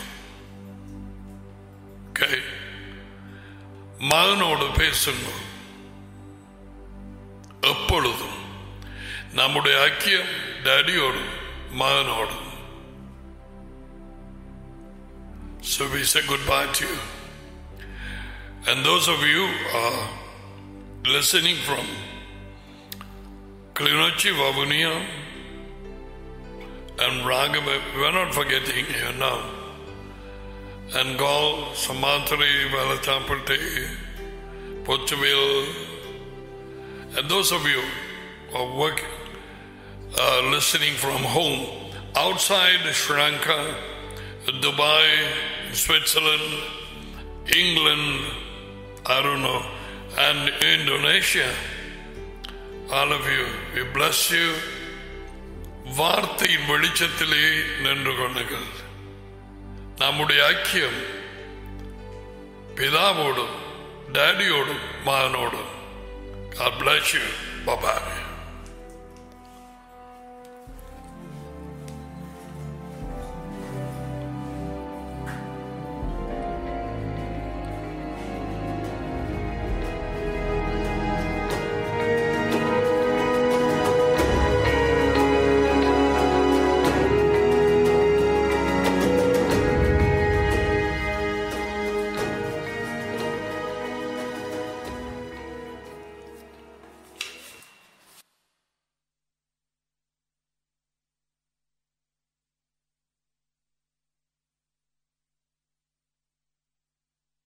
Okay. மகனோடு பேசணும் எப்பொழுதும் நம்முடைய ஐக்கியம் டேடியோடு மகனோடு So we say goodbye to you. And those of you are listening from Klinochi, Vavunia, and Ragama, we're not forgetting you now. And Gaul, Samantri, Valatampate, Potcheville, and those of you who are working, uh, listening from home, outside Sri Lanka, Dubai, Switzerland, England, I don't know, and Indonesia, all of you, we bless you. வார்த்தையின் வெளிச்சத்திலே நின்று கொள்ளுங்கள் நம்முடைய ஐக்கியம் பிதாவோடும் டேடியோடும் மகனோடும் God bless you. Bye-bye.